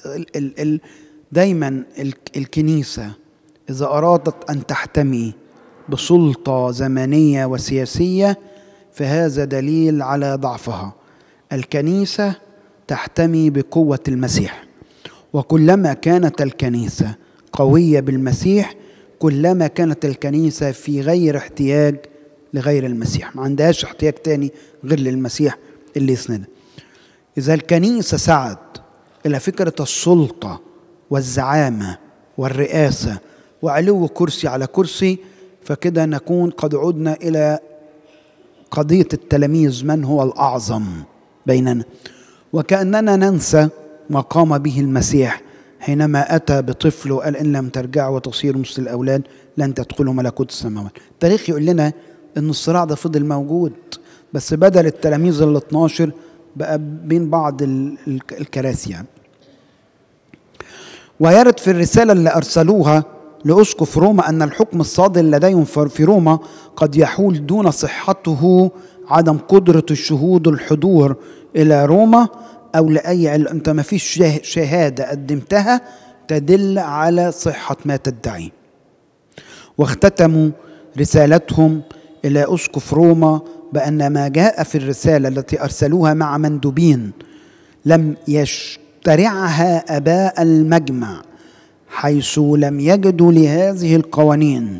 [SPEAKER 2] دايما ال- الكنيسة إذا أرادت أن تحتمي بسلطة زمنية وسياسية فهذا دليل على ضعفها الكنيسة تحتمي بقوة المسيح وكلما كانت الكنيسة قوية بالمسيح كلما كانت الكنيسة في غير احتياج لغير المسيح ما عندهاش احتياج تاني غير للمسيح اللي يسندها إذا الكنيسة سعت إلى فكرة السلطة والزعامة والرئاسة وعلو كرسي على كرسي فكده نكون قد عدنا إلى قضية التلاميذ من هو الأعظم بيننا وكأننا ننسى ما قام به المسيح حينما أتى بطفله قال إن لم ترجعوا وتصيروا مثل الأولاد لن تدخلوا ملكوت السماوات التاريخ يقول لنا إن الصراع ده فضل موجود بس بدل التلاميذ ال 12 بقى بين بعض ال- ال- الكراسي يعني ويرد في الرسالة اللي أرسلوها لأسقف روما أن الحكم الصادر لديهم في في روما قد يحول دون صحته عدم قدرة الشهود الحضور إلى روما أو لأي عل... أنت ما فيش شه- شهادة قدمتها تدل على صحة ما تدعي واختتموا رسالتهم إلى أسقف روما بأن ما جاء في الرسالة التي أرسلوها مع مندوبين لم يشترعها أباء المجمع حيث لم يجدوا لهذه القوانين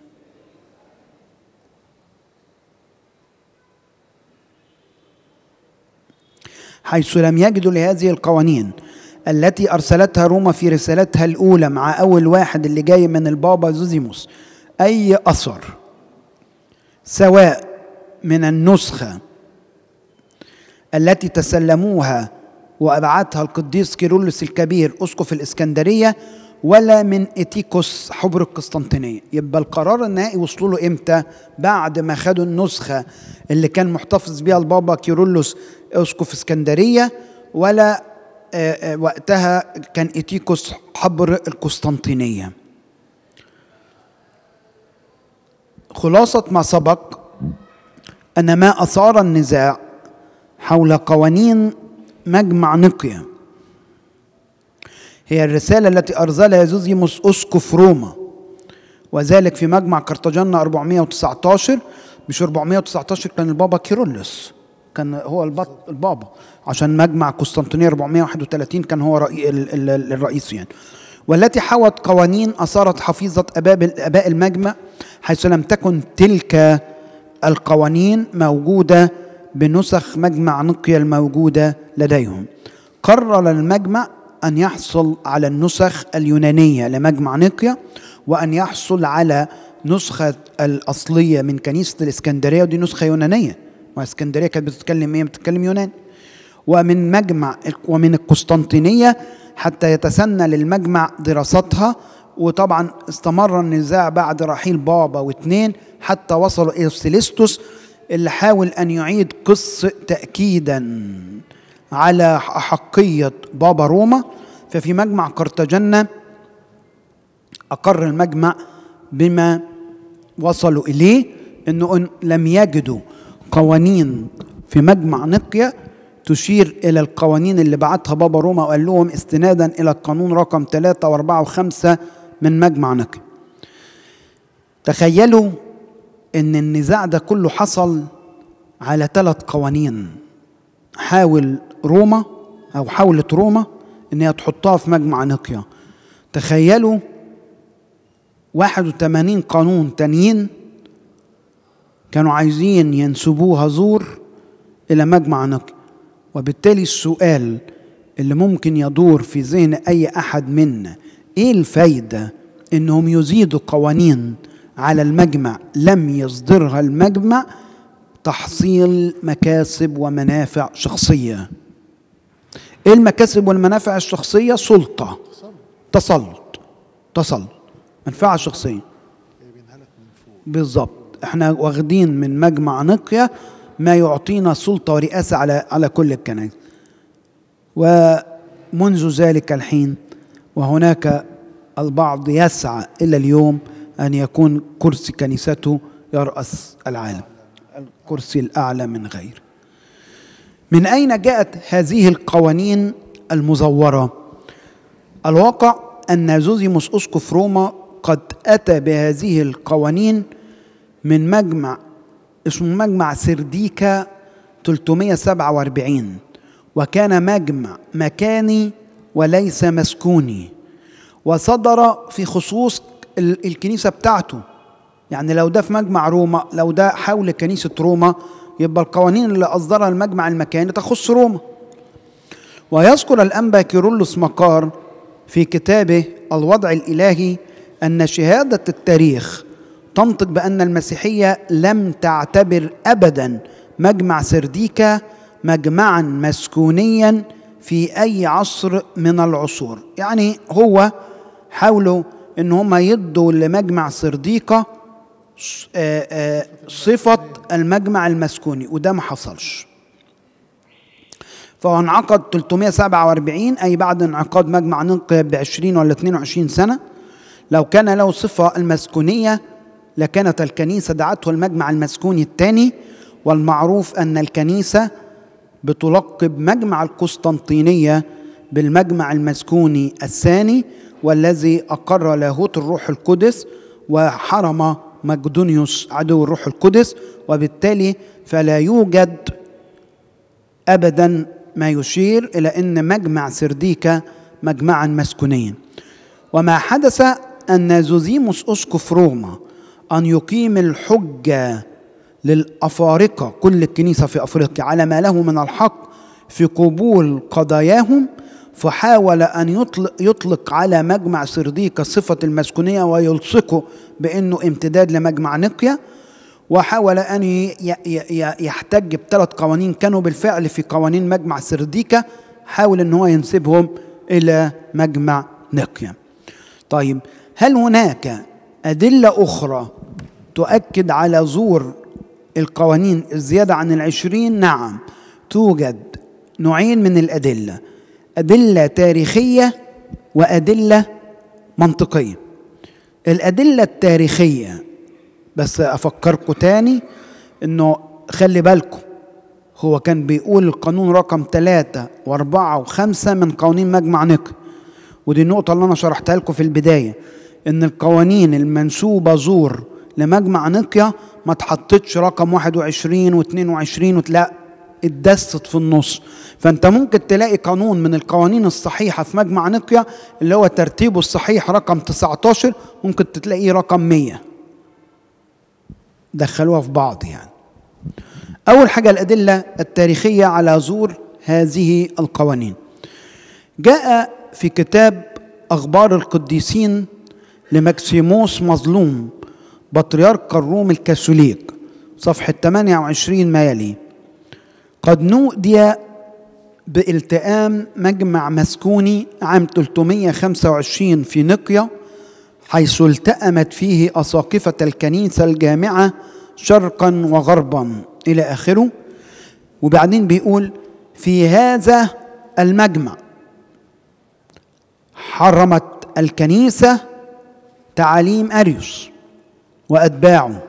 [SPEAKER 2] حيث لم يجدوا لهذه القوانين التي أرسلتها روما في رسالتها الأولى مع أول واحد اللي جاي من البابا زوزيموس أي أثر سواء من النسخة التي تسلموها وأبعتها القديس كيرلس الكبير أسقف الإسكندرية ولا من إتيكوس حبر القسطنطينية يبقى القرار النهائي وصلوا له إمتى بعد ما خدوا النسخة اللي كان محتفظ بها البابا كيرلس أسقف اسكندرية ولا آه، آه، وقتها كان إتيكوس حبر القسطنطينية خلاصة ما سبق أن ما أثار النزاع حول قوانين مجمع نقيا هي الرسالة التي أرسلها زوزيموس أسقف روما وذلك في مجمع قرطاجنة 419 مش 419 كان البابا كيرلس كان هو البط البابا عشان مجمع قسطنطينية 431 كان هو رئي ال- ال- ال- الرئيس يعني والتي حوت قوانين أثارت حفيظة أباب أباء المجمع حيث لم تكن تلك القوانين موجودة بنسخ مجمع نقيا الموجودة لديهم قرر المجمع أن يحصل على النسخ اليونانية لمجمع نقيا وأن يحصل على نسخة الأصلية من كنيسة الإسكندرية ودي نسخة يونانية واسكندرية كانت بتتكلم إيه؟ بتتكلم يوناني ومن مجمع ومن القسطنطينية حتى يتسنى للمجمع دراستها وطبعا استمر النزاع بعد رحيل بابا واثنين حتى وصلوا إلى سيليستوس اللي حاول أن يعيد قصة تأكيدا على أحقية بابا روما ففي مجمع قرطاجنة أقر المجمع بما وصلوا إليه أنه إن لم يجدوا قوانين في مجمع نقيا تشير إلى القوانين اللي بعتها بابا روما وقال لهم استنادا إلى القانون رقم 3 و4 و5 من مجمع نقيا تخيلوا ان النزاع ده كله حصل على ثلاث قوانين حاول روما او حاولت روما ان هي تحطها في مجمع نقيا تخيلوا 81 قانون تانيين كانوا عايزين ينسبوها زور الى مجمع نقيا وبالتالي السؤال اللي ممكن يدور في ذهن اي احد منا ايه الفايده انهم يزيدوا قوانين على المجمع لم يصدرها المجمع تحصيل مكاسب ومنافع شخصيه ايه المكاسب والمنافع الشخصيه سلطه تسلط تسلط منفعه شخصيه بالظبط احنا واخدين من مجمع نقيا ما يعطينا سلطه ورئاسه على على كل الكنائس ومنذ ذلك الحين وهناك البعض يسعى الى اليوم ان يكون كرسي كنيسته يراس العالم الكرسي الاعلى من غيره من اين جاءت هذه القوانين المزورة الواقع أن زوزيموس أسقف روما قد أتى بهذه القوانين من مجمع اسمه مجمع سرديكا 347 وكان مجمع مكاني وليس مسكوني وصدر في خصوص ال- الكنيسة بتاعته يعني لو ده في مجمع روما لو ده حول كنيسة روما يبقى القوانين اللي أصدرها المجمع المكاني تخص روما ويذكر الأنبا كيرلس مقار في كتابه الوضع الإلهي أن شهادة التاريخ تنطق بأن المسيحية لم تعتبر أبدا مجمع سرديكا مجمعا مسكونيا في أي عصر من العصور يعني هو حاولوا ان هم يدوا لمجمع سرديقة آه، آه، صفة المجمع المسكوني وده ما حصلش فهو انعقد 347 أي بعد انعقاد مجمع نقيا ب 20 ولا 22 سنة لو كان له صفة المسكونية لكانت الكنيسة دعته المجمع المسكوني الثاني والمعروف أن الكنيسة بتلقب مجمع القسطنطينية بالمجمع المسكوني الثاني والذي أقر لاهوت الروح القدس وحرم مقدونيوس عدو الروح القدس وبالتالي فلا يوجد ابدا ما يشير الى ان مجمع سرديكا مجمعا مسكونيا وما حدث ان زوزيموس اسقف روما ان يقيم الحجه للافارقه كل الكنيسه في افريقيا على ما له من الحق في قبول قضاياهم فحاول ان يطلق, يطلق على مجمع سرديكا صفه المسكونيه ويلصقه بانه امتداد لمجمع نقيه وحاول أن ي- ي- ي- يحتج بثلاث قوانين كانوا بالفعل في قوانين مجمع سرديكا حاول أن هو ينسبهم إلى مجمع نقيا طيب هل هناك أدلة أخرى تؤكد على زور القوانين الزيادة عن العشرين نعم توجد نوعين من الأدلة أدلة تاريخية وأدلة منطقية الأدلة التاريخية بس افكركم تاني انه خلي بالكم هو كان بيقول القانون رقم ثلاثة وأربعة وخمسة من قوانين مجمع نقي ودي النقطة اللي أنا شرحتها لكم في البداية إن القوانين المنسوبة زور لمجمع نقيا ما تحطتش رقم 21 و22 وتلاقي اتدست في النص فانت ممكن تلاقي قانون من القوانين الصحيحة في مجمع نقيا اللي هو ترتيبه الصحيح رقم 19 ممكن تلاقيه رقم 100 دخلوها في بعض يعني أول حاجة الأدلة التاريخية على زور هذه القوانين جاء في كتاب أخبار القديسين لمكسيموس مظلوم بطريرك الروم الكاثوليك صفحة 28 ما يلي قد نودي بالتئام مجمع مسكوني عام 325 في نقيا حيث التأمت فيه أساقفة الكنيسة الجامعة شرقا وغربا إلى آخره وبعدين بيقول في هذا المجمع حرمت الكنيسة تعاليم أريوس وأتباعه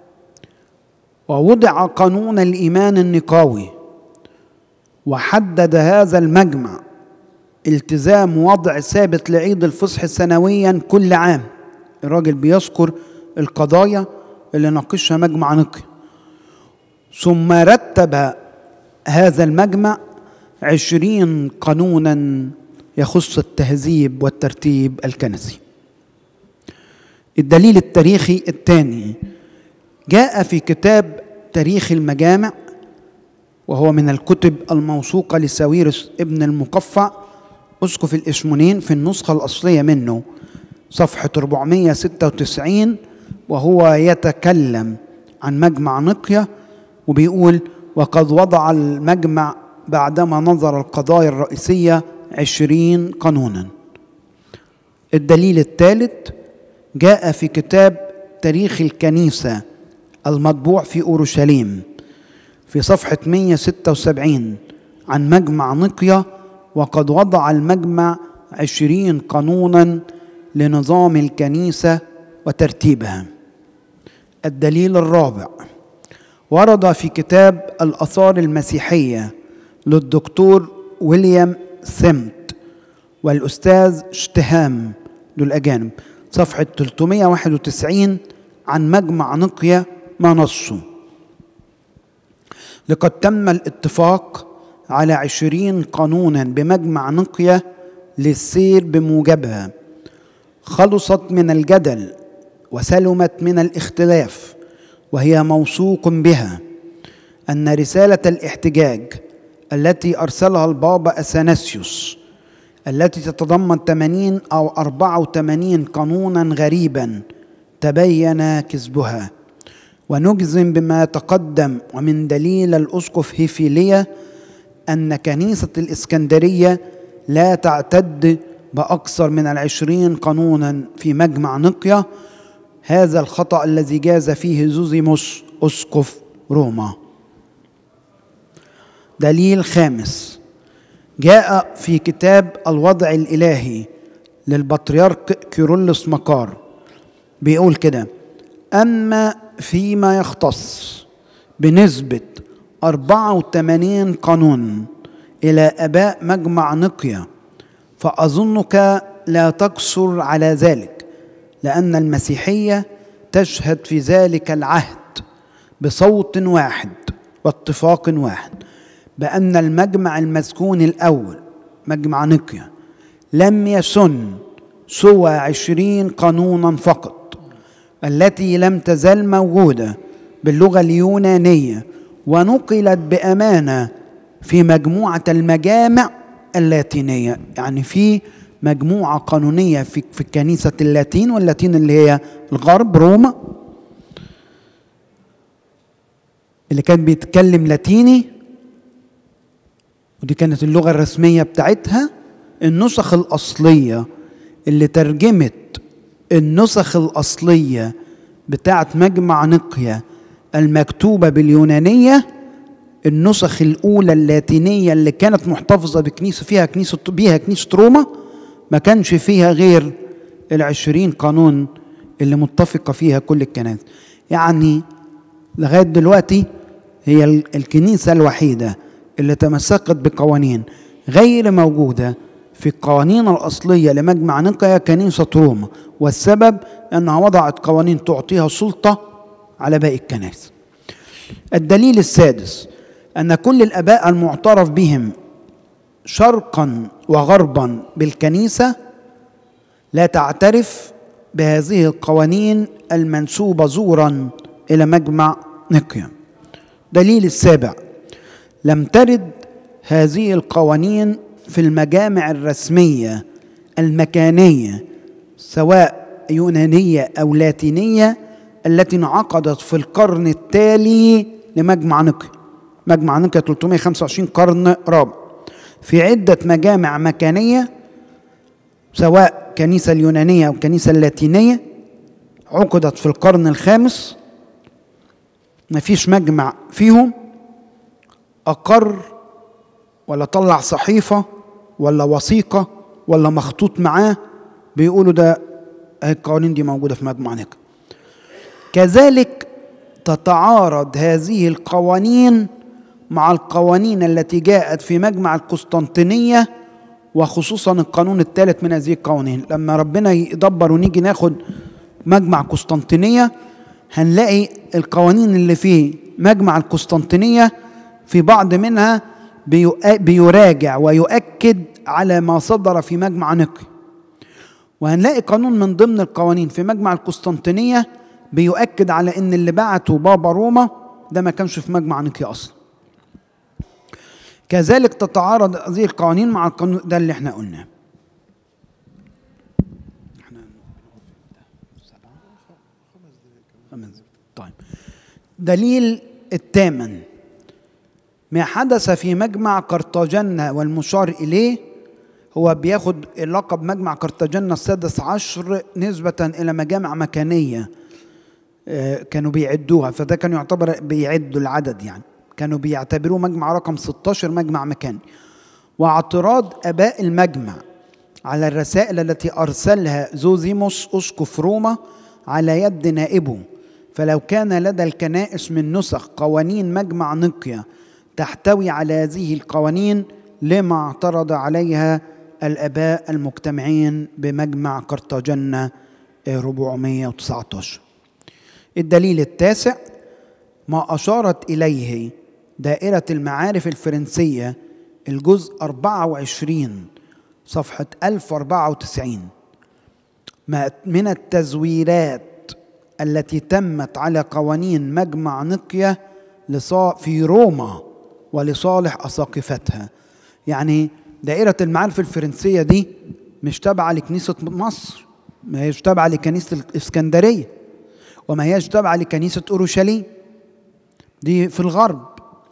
[SPEAKER 2] ووضع قانون الإيمان النقاوي وحدد هذا المجمع التزام وضع ثابت لعيد الفصح سنويا كل عام الراجل بيذكر القضايا اللي ناقشها مجمع نقي ثم رتب هذا المجمع عشرين قانونا يخص التهذيب والترتيب الكنسي الدليل التاريخي الثاني جاء في كتاب تاريخ المجامع وهو من الكتب الموثوقة لساويرس ابن المقفع أسقف الإشمونين في النسخة الأصلية منه صفحة 496 وهو يتكلم عن مجمع نقيا وبيقول وقد وضع المجمع بعدما نظر القضايا الرئيسية عشرين قانونا الدليل الثالث جاء في كتاب تاريخ الكنيسة المطبوع في أورشليم في صفحة 176 عن مجمع نقيا وقد وضع المجمع عشرين قانونا لنظام الكنيسة وترتيبها الدليل الرابع ورد في كتاب الآثار المسيحية للدكتور ويليام سمت والأستاذ اشتهام دول أجانب صفحة 391 عن مجمع نقية ما نصه لقد تم الاتفاق على عشرين قانونا بمجمع نقية للسير بموجبها خلصت من الجدل وسلمت من الاختلاف وهي موثوق بها أن رسالة الاحتجاج التي أرسلها البابا أثناسيوس التي تتضمن 80 أو 84 قانونا غريبا تبين كذبها ونجزم بما تقدم ومن دليل الأسقف هيفيلية أن كنيسة الإسكندرية لا تعتد بأكثر من العشرين قانونا في مجمع نقية هذا الخطأ الذي جاز فيه زوزيموس أسقف روما دليل خامس جاء في كتاب الوضع الإلهي للبطريرك كيرلس مكار بيقول كده أما فيما يختص بنسبة 84 قانون إلى أباء مجمع نقية فأظنك لا تقصر على ذلك لأن المسيحية تشهد في ذلك العهد بصوت واحد واتفاق واحد بأن المجمع المسكون الأول مجمع نقية لم يسن سوى عشرين قانونا فقط التي لم تزل موجودة باللغة اليونانية ونقلت بأمانة في مجموعة المجامع اللاتينية يعني في مجموعة قانونية في, في كنيسة اللاتين واللاتين اللي هي الغرب روما اللي كان بيتكلم لاتيني ودي كانت اللغة الرسمية بتاعتها النسخ الأصلية اللي ترجمت النسخ الأصلية بتاعت مجمع نقية المكتوبة باليونانية النسخ الأولى اللاتينية اللي كانت محتفظة بكنيسة فيها كنيسة بيها كنيسة روما ما كانش فيها غير العشرين قانون اللي متفقة فيها كل الكنائس يعني لغاية دلوقتي هي الكنيسة الوحيدة اللي تمسكت بقوانين غير موجودة في القوانين الأصلية لمجمع نقيا كنيسة روما والسبب أنها وضعت قوانين تعطيها سلطة على باقي الكنائس الدليل السادس أن كل الآباء المعترف بهم شرقا وغربا بالكنيسة لا تعترف بهذه القوانين المنسوبة زورا إلى مجمع نقيا دليل السابع لم ترد هذه القوانين في المجامع الرسمية المكانية سواء يونانية أو لاتينية التي انعقدت في القرن التالي لمجمع نقيا مجمع نقيا 325 قرن رابع في عدة مجامع مكانية سواء كنيسة اليونانية أو كنيسة اللاتينية عقدت في القرن الخامس ما فيش مجمع فيهم أقر ولا طلع صحيفة ولا وثيقة ولا مخطوط معاه بيقولوا ده القوانين دي موجودة في مجمع نقا كذلك تتعارض هذه القوانين مع القوانين التي جاءت في مجمع القسطنطينية وخصوصا القانون الثالث من هذه القوانين لما ربنا يدبر ونيجي ناخد مجمع قسطنطينية هنلاقي القوانين اللي في مجمع القسطنطينية في بعض منها بيراجع ويؤكد على ما صدر في مجمع نقي وهنلاقي قانون من ضمن القوانين في مجمع القسطنطينية بيؤكد على ان اللي بعته بابا روما ده ما كانش في مجمع نقي اصلا كذلك تتعارض هذه القوانين مع القانون ده اللي احنا قلناه طيب دليل الثامن ما حدث في مجمع قرطاجنة والمشار إليه هو بياخد لقب مجمع قرطاجنة السادس عشر نسبة إلى مجامع مكانية كانوا بيعدوها فده كان يعتبر بيعدوا العدد يعني كانوا بيعتبروه مجمع رقم 16 مجمع مكاني واعتراض اباء المجمع على الرسائل التي ارسلها زوزيموس اسقف روما على يد نائبه فلو كان لدى الكنائس من نسخ قوانين مجمع نقيا تحتوي على هذه القوانين لما اعترض عليها الآباء المجتمعين بمجمع قرطاجنة 419 الدليل التاسع ما أشارت إليه دائرة المعارف الفرنسية الجزء 24 صفحة 1094 من التزويرات التي تمت على قوانين مجمع نقية في روما ولصالح أساقفتها يعني دائرة المعارف الفرنسية دي مش تابعة لكنيسة مصر ما هيش تابعة لكنيسة الإسكندرية وما هيش تابعة لكنيسة أورشليم دي في الغرب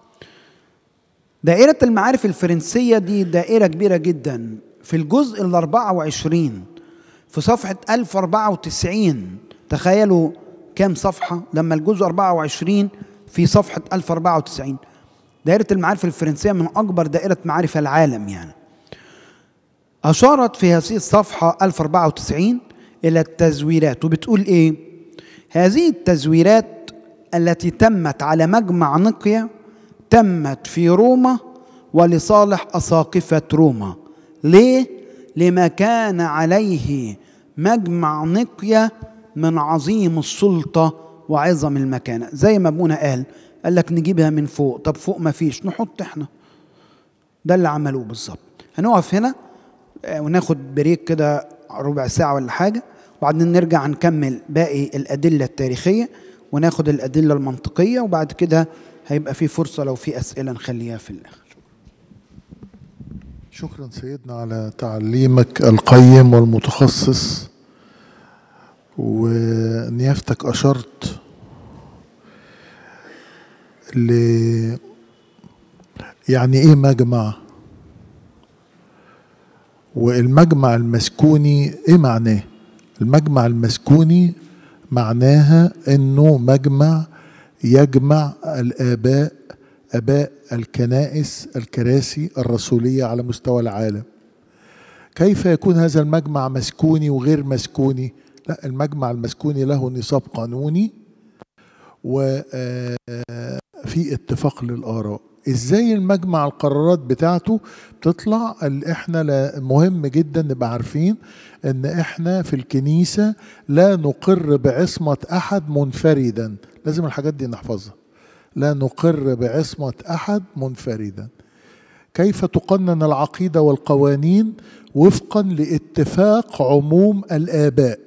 [SPEAKER 2] دائرة المعارف الفرنسية دي دائرة كبيرة جدا في الجزء ال 24 في صفحة 1094 تخيلوا كام صفحة لما الجزء 24 في صفحة 1094 دائرة المعارف الفرنسية من أكبر دائرة معارف العالم يعني أشارت في هذه الصفحة 1094 إلى التزويرات وبتقول إيه؟ هذه التزويرات التي تمت على مجمع نقية تمت في روما ولصالح أساقفة روما ليه؟ لما كان عليه مجمع نقية من عظيم السلطة وعظم المكانة زي ما ابونا قال قال لك نجيبها من فوق طب فوق ما فيش نحط احنا ده اللي عملوه بالظبط هنقف هنا وناخد بريك كده ربع ساعة ولا حاجة وبعدين نرجع نكمل باقي الأدلة التاريخية وناخد الأدلة المنطقية وبعد كده هيبقى في فرصة لو في أسئلة نخليها في الآخر
[SPEAKER 1] شكرا سيدنا على تعليمك القيم والمتخصص ونيافتك أشرت ل يعني ايه مجمع والمجمع المسكوني ايه معناه المجمع المسكوني معناها انه مجمع يجمع الاباء اباء الكنائس الكراسي الرسوليه على مستوى العالم كيف يكون هذا المجمع مسكوني وغير مسكوني لا المجمع المسكوني له نصاب قانوني وفي اتفاق للاراء ازاي المجمع القرارات بتاعته بتطلع اللي احنا لا مهم جدا نبقى عارفين ان احنا في الكنيسه لا نقر بعصمه احد منفردا لازم الحاجات دي نحفظها لا نقر بعصمه احد منفردا كيف تقنن العقيده والقوانين وفقا لاتفاق عموم الاباء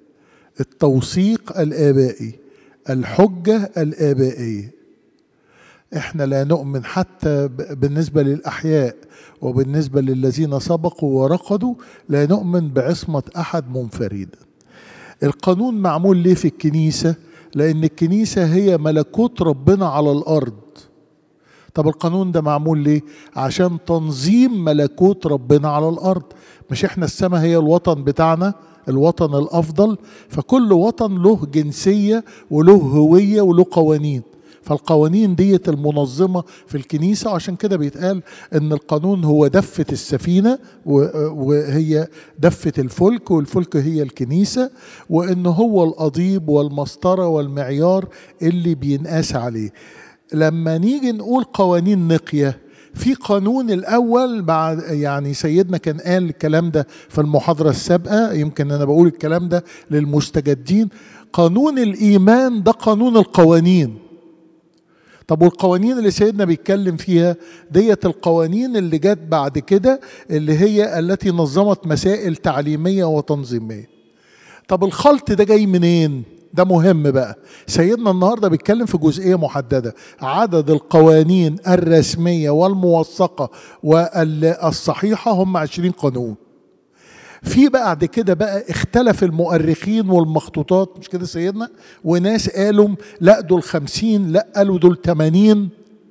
[SPEAKER 1] التوثيق الابائي الحجه الابائيه احنا لا نؤمن حتى بالنسبه للاحياء وبالنسبه للذين سبقوا ورقدوا لا نؤمن بعصمه احد منفردا القانون معمول ليه في الكنيسه لان الكنيسه هي ملكوت ربنا على الارض طب القانون ده معمول ليه عشان تنظيم ملكوت ربنا على الارض مش احنا السماء هي الوطن بتاعنا الوطن الافضل فكل وطن له جنسيه وله هويه وله قوانين فالقوانين ديت المنظمة في الكنيسة وعشان كده بيتقال ان القانون هو دفة السفينة وهي دفة الفلك والفلك هي الكنيسة وان هو القضيب والمسطرة والمعيار اللي بينقاس عليه لما نيجي نقول قوانين نقية في قانون الاول بعد يعني سيدنا كان قال الكلام ده في المحاضره السابقه يمكن انا بقول الكلام ده للمستجدين قانون الايمان ده قانون القوانين طب والقوانين اللي سيدنا بيتكلم فيها ديت القوانين اللي جت بعد كده اللي هي التي نظمت مسائل تعليمية وتنظيمية طب الخلط ده جاي منين ده مهم بقى سيدنا النهاردة بيتكلم في جزئية محددة عدد القوانين الرسمية والموثقة والصحيحة هم عشرين قانون في بعد كده بقى اختلف المؤرخين والمخطوطات مش كده سيدنا وناس قالوا لا دول خمسين لا قالوا دول تمانين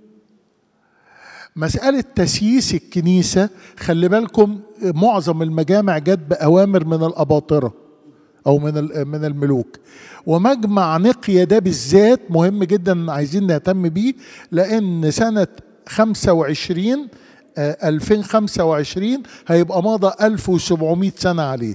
[SPEAKER 1] مسألة تسييس الكنيسة خلي بالكم معظم المجامع جت بأوامر من الأباطرة أو من من الملوك ومجمع نقية ده بالذات مهم جدا عايزين نهتم بيه لأن سنة 25 2025 هيبقى مضى 1700 سنة عليه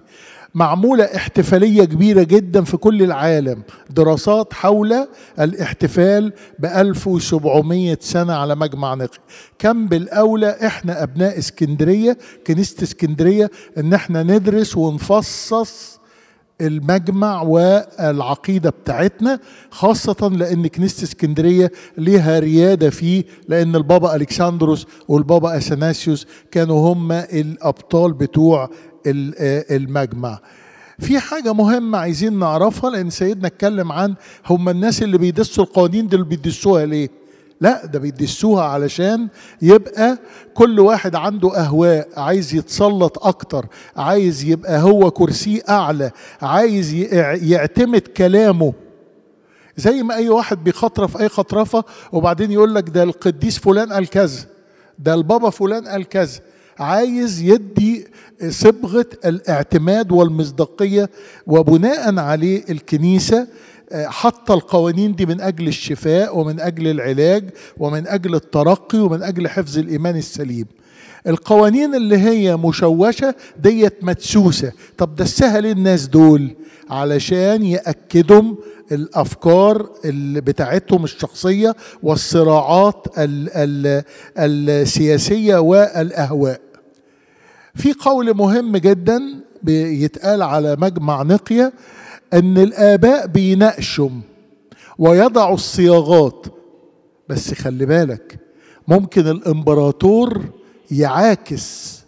[SPEAKER 1] معمولة احتفالية كبيرة جدا في كل العالم دراسات حول الاحتفال ب 1700 سنة على مجمع نقي كم بالأولى احنا أبناء اسكندرية كنيسة اسكندرية ان احنا ندرس ونفصص المجمع والعقيدة بتاعتنا خاصة لأن كنيسة اسكندرية ليها ريادة فيه لأن البابا ألكسندروس والبابا أثناسيوس كانوا هم الأبطال بتوع المجمع في حاجة مهمة عايزين نعرفها لأن سيدنا اتكلم عن هم الناس اللي بيدسوا القوانين دول بيدسوها ليه؟ لا ده بيدسوها علشان يبقى كل واحد عنده اهواء عايز يتسلط اكتر عايز يبقى هو كرسيه اعلى عايز يعتمد كلامه زي ما اي واحد بيخطرف اي خطرفه وبعدين يقول لك ده القديس فلان قال كذا ده البابا فلان قال كذا عايز يدي صبغه الاعتماد والمصداقيه وبناء عليه الكنيسه حط القوانين دي من اجل الشفاء ومن اجل العلاج ومن اجل الترقي ومن اجل حفظ الايمان السليم القوانين اللي هي مشوشه ديت مدسوسه طب دسها ليه الناس دول علشان ياكدوا الافكار اللي بتاعتهم الشخصيه والصراعات ال ال السياسيه والاهواء في قول مهم جدا بيتقال على مجمع نقيه ان الاباء بيناقشوا ويضعوا الصياغات بس خلي بالك ممكن الامبراطور يعاكس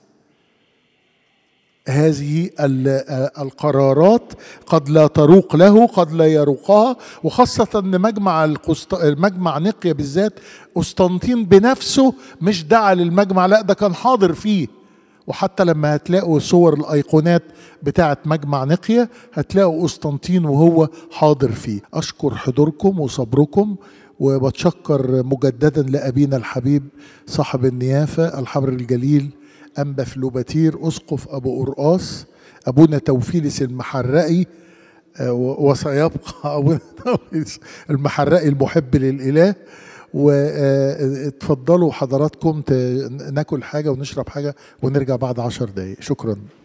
[SPEAKER 1] هذه القرارات قد لا تروق له قد لا يروقها وخاصة أن مجمع القسط... المجمع نقيا بالذات قسطنطين بنفسه مش دعا للمجمع لا ده كان حاضر فيه وحتى لما هتلاقوا صور الايقونات بتاعه مجمع نقيا هتلاقوا قسطنطين وهو حاضر فيه اشكر حضوركم وصبركم وبتشكر مجددا لابينا الحبيب صاحب النيافه الحبر الجليل انبا فلوباتير اسقف ابو قرقاس ابونا توفيلس المحرقي وسيبقى ابونا المحرقي المحب للاله واتفضلوا حضراتكم ناكل حاجة ونشرب حاجة ونرجع بعد عشر دقايق شكرا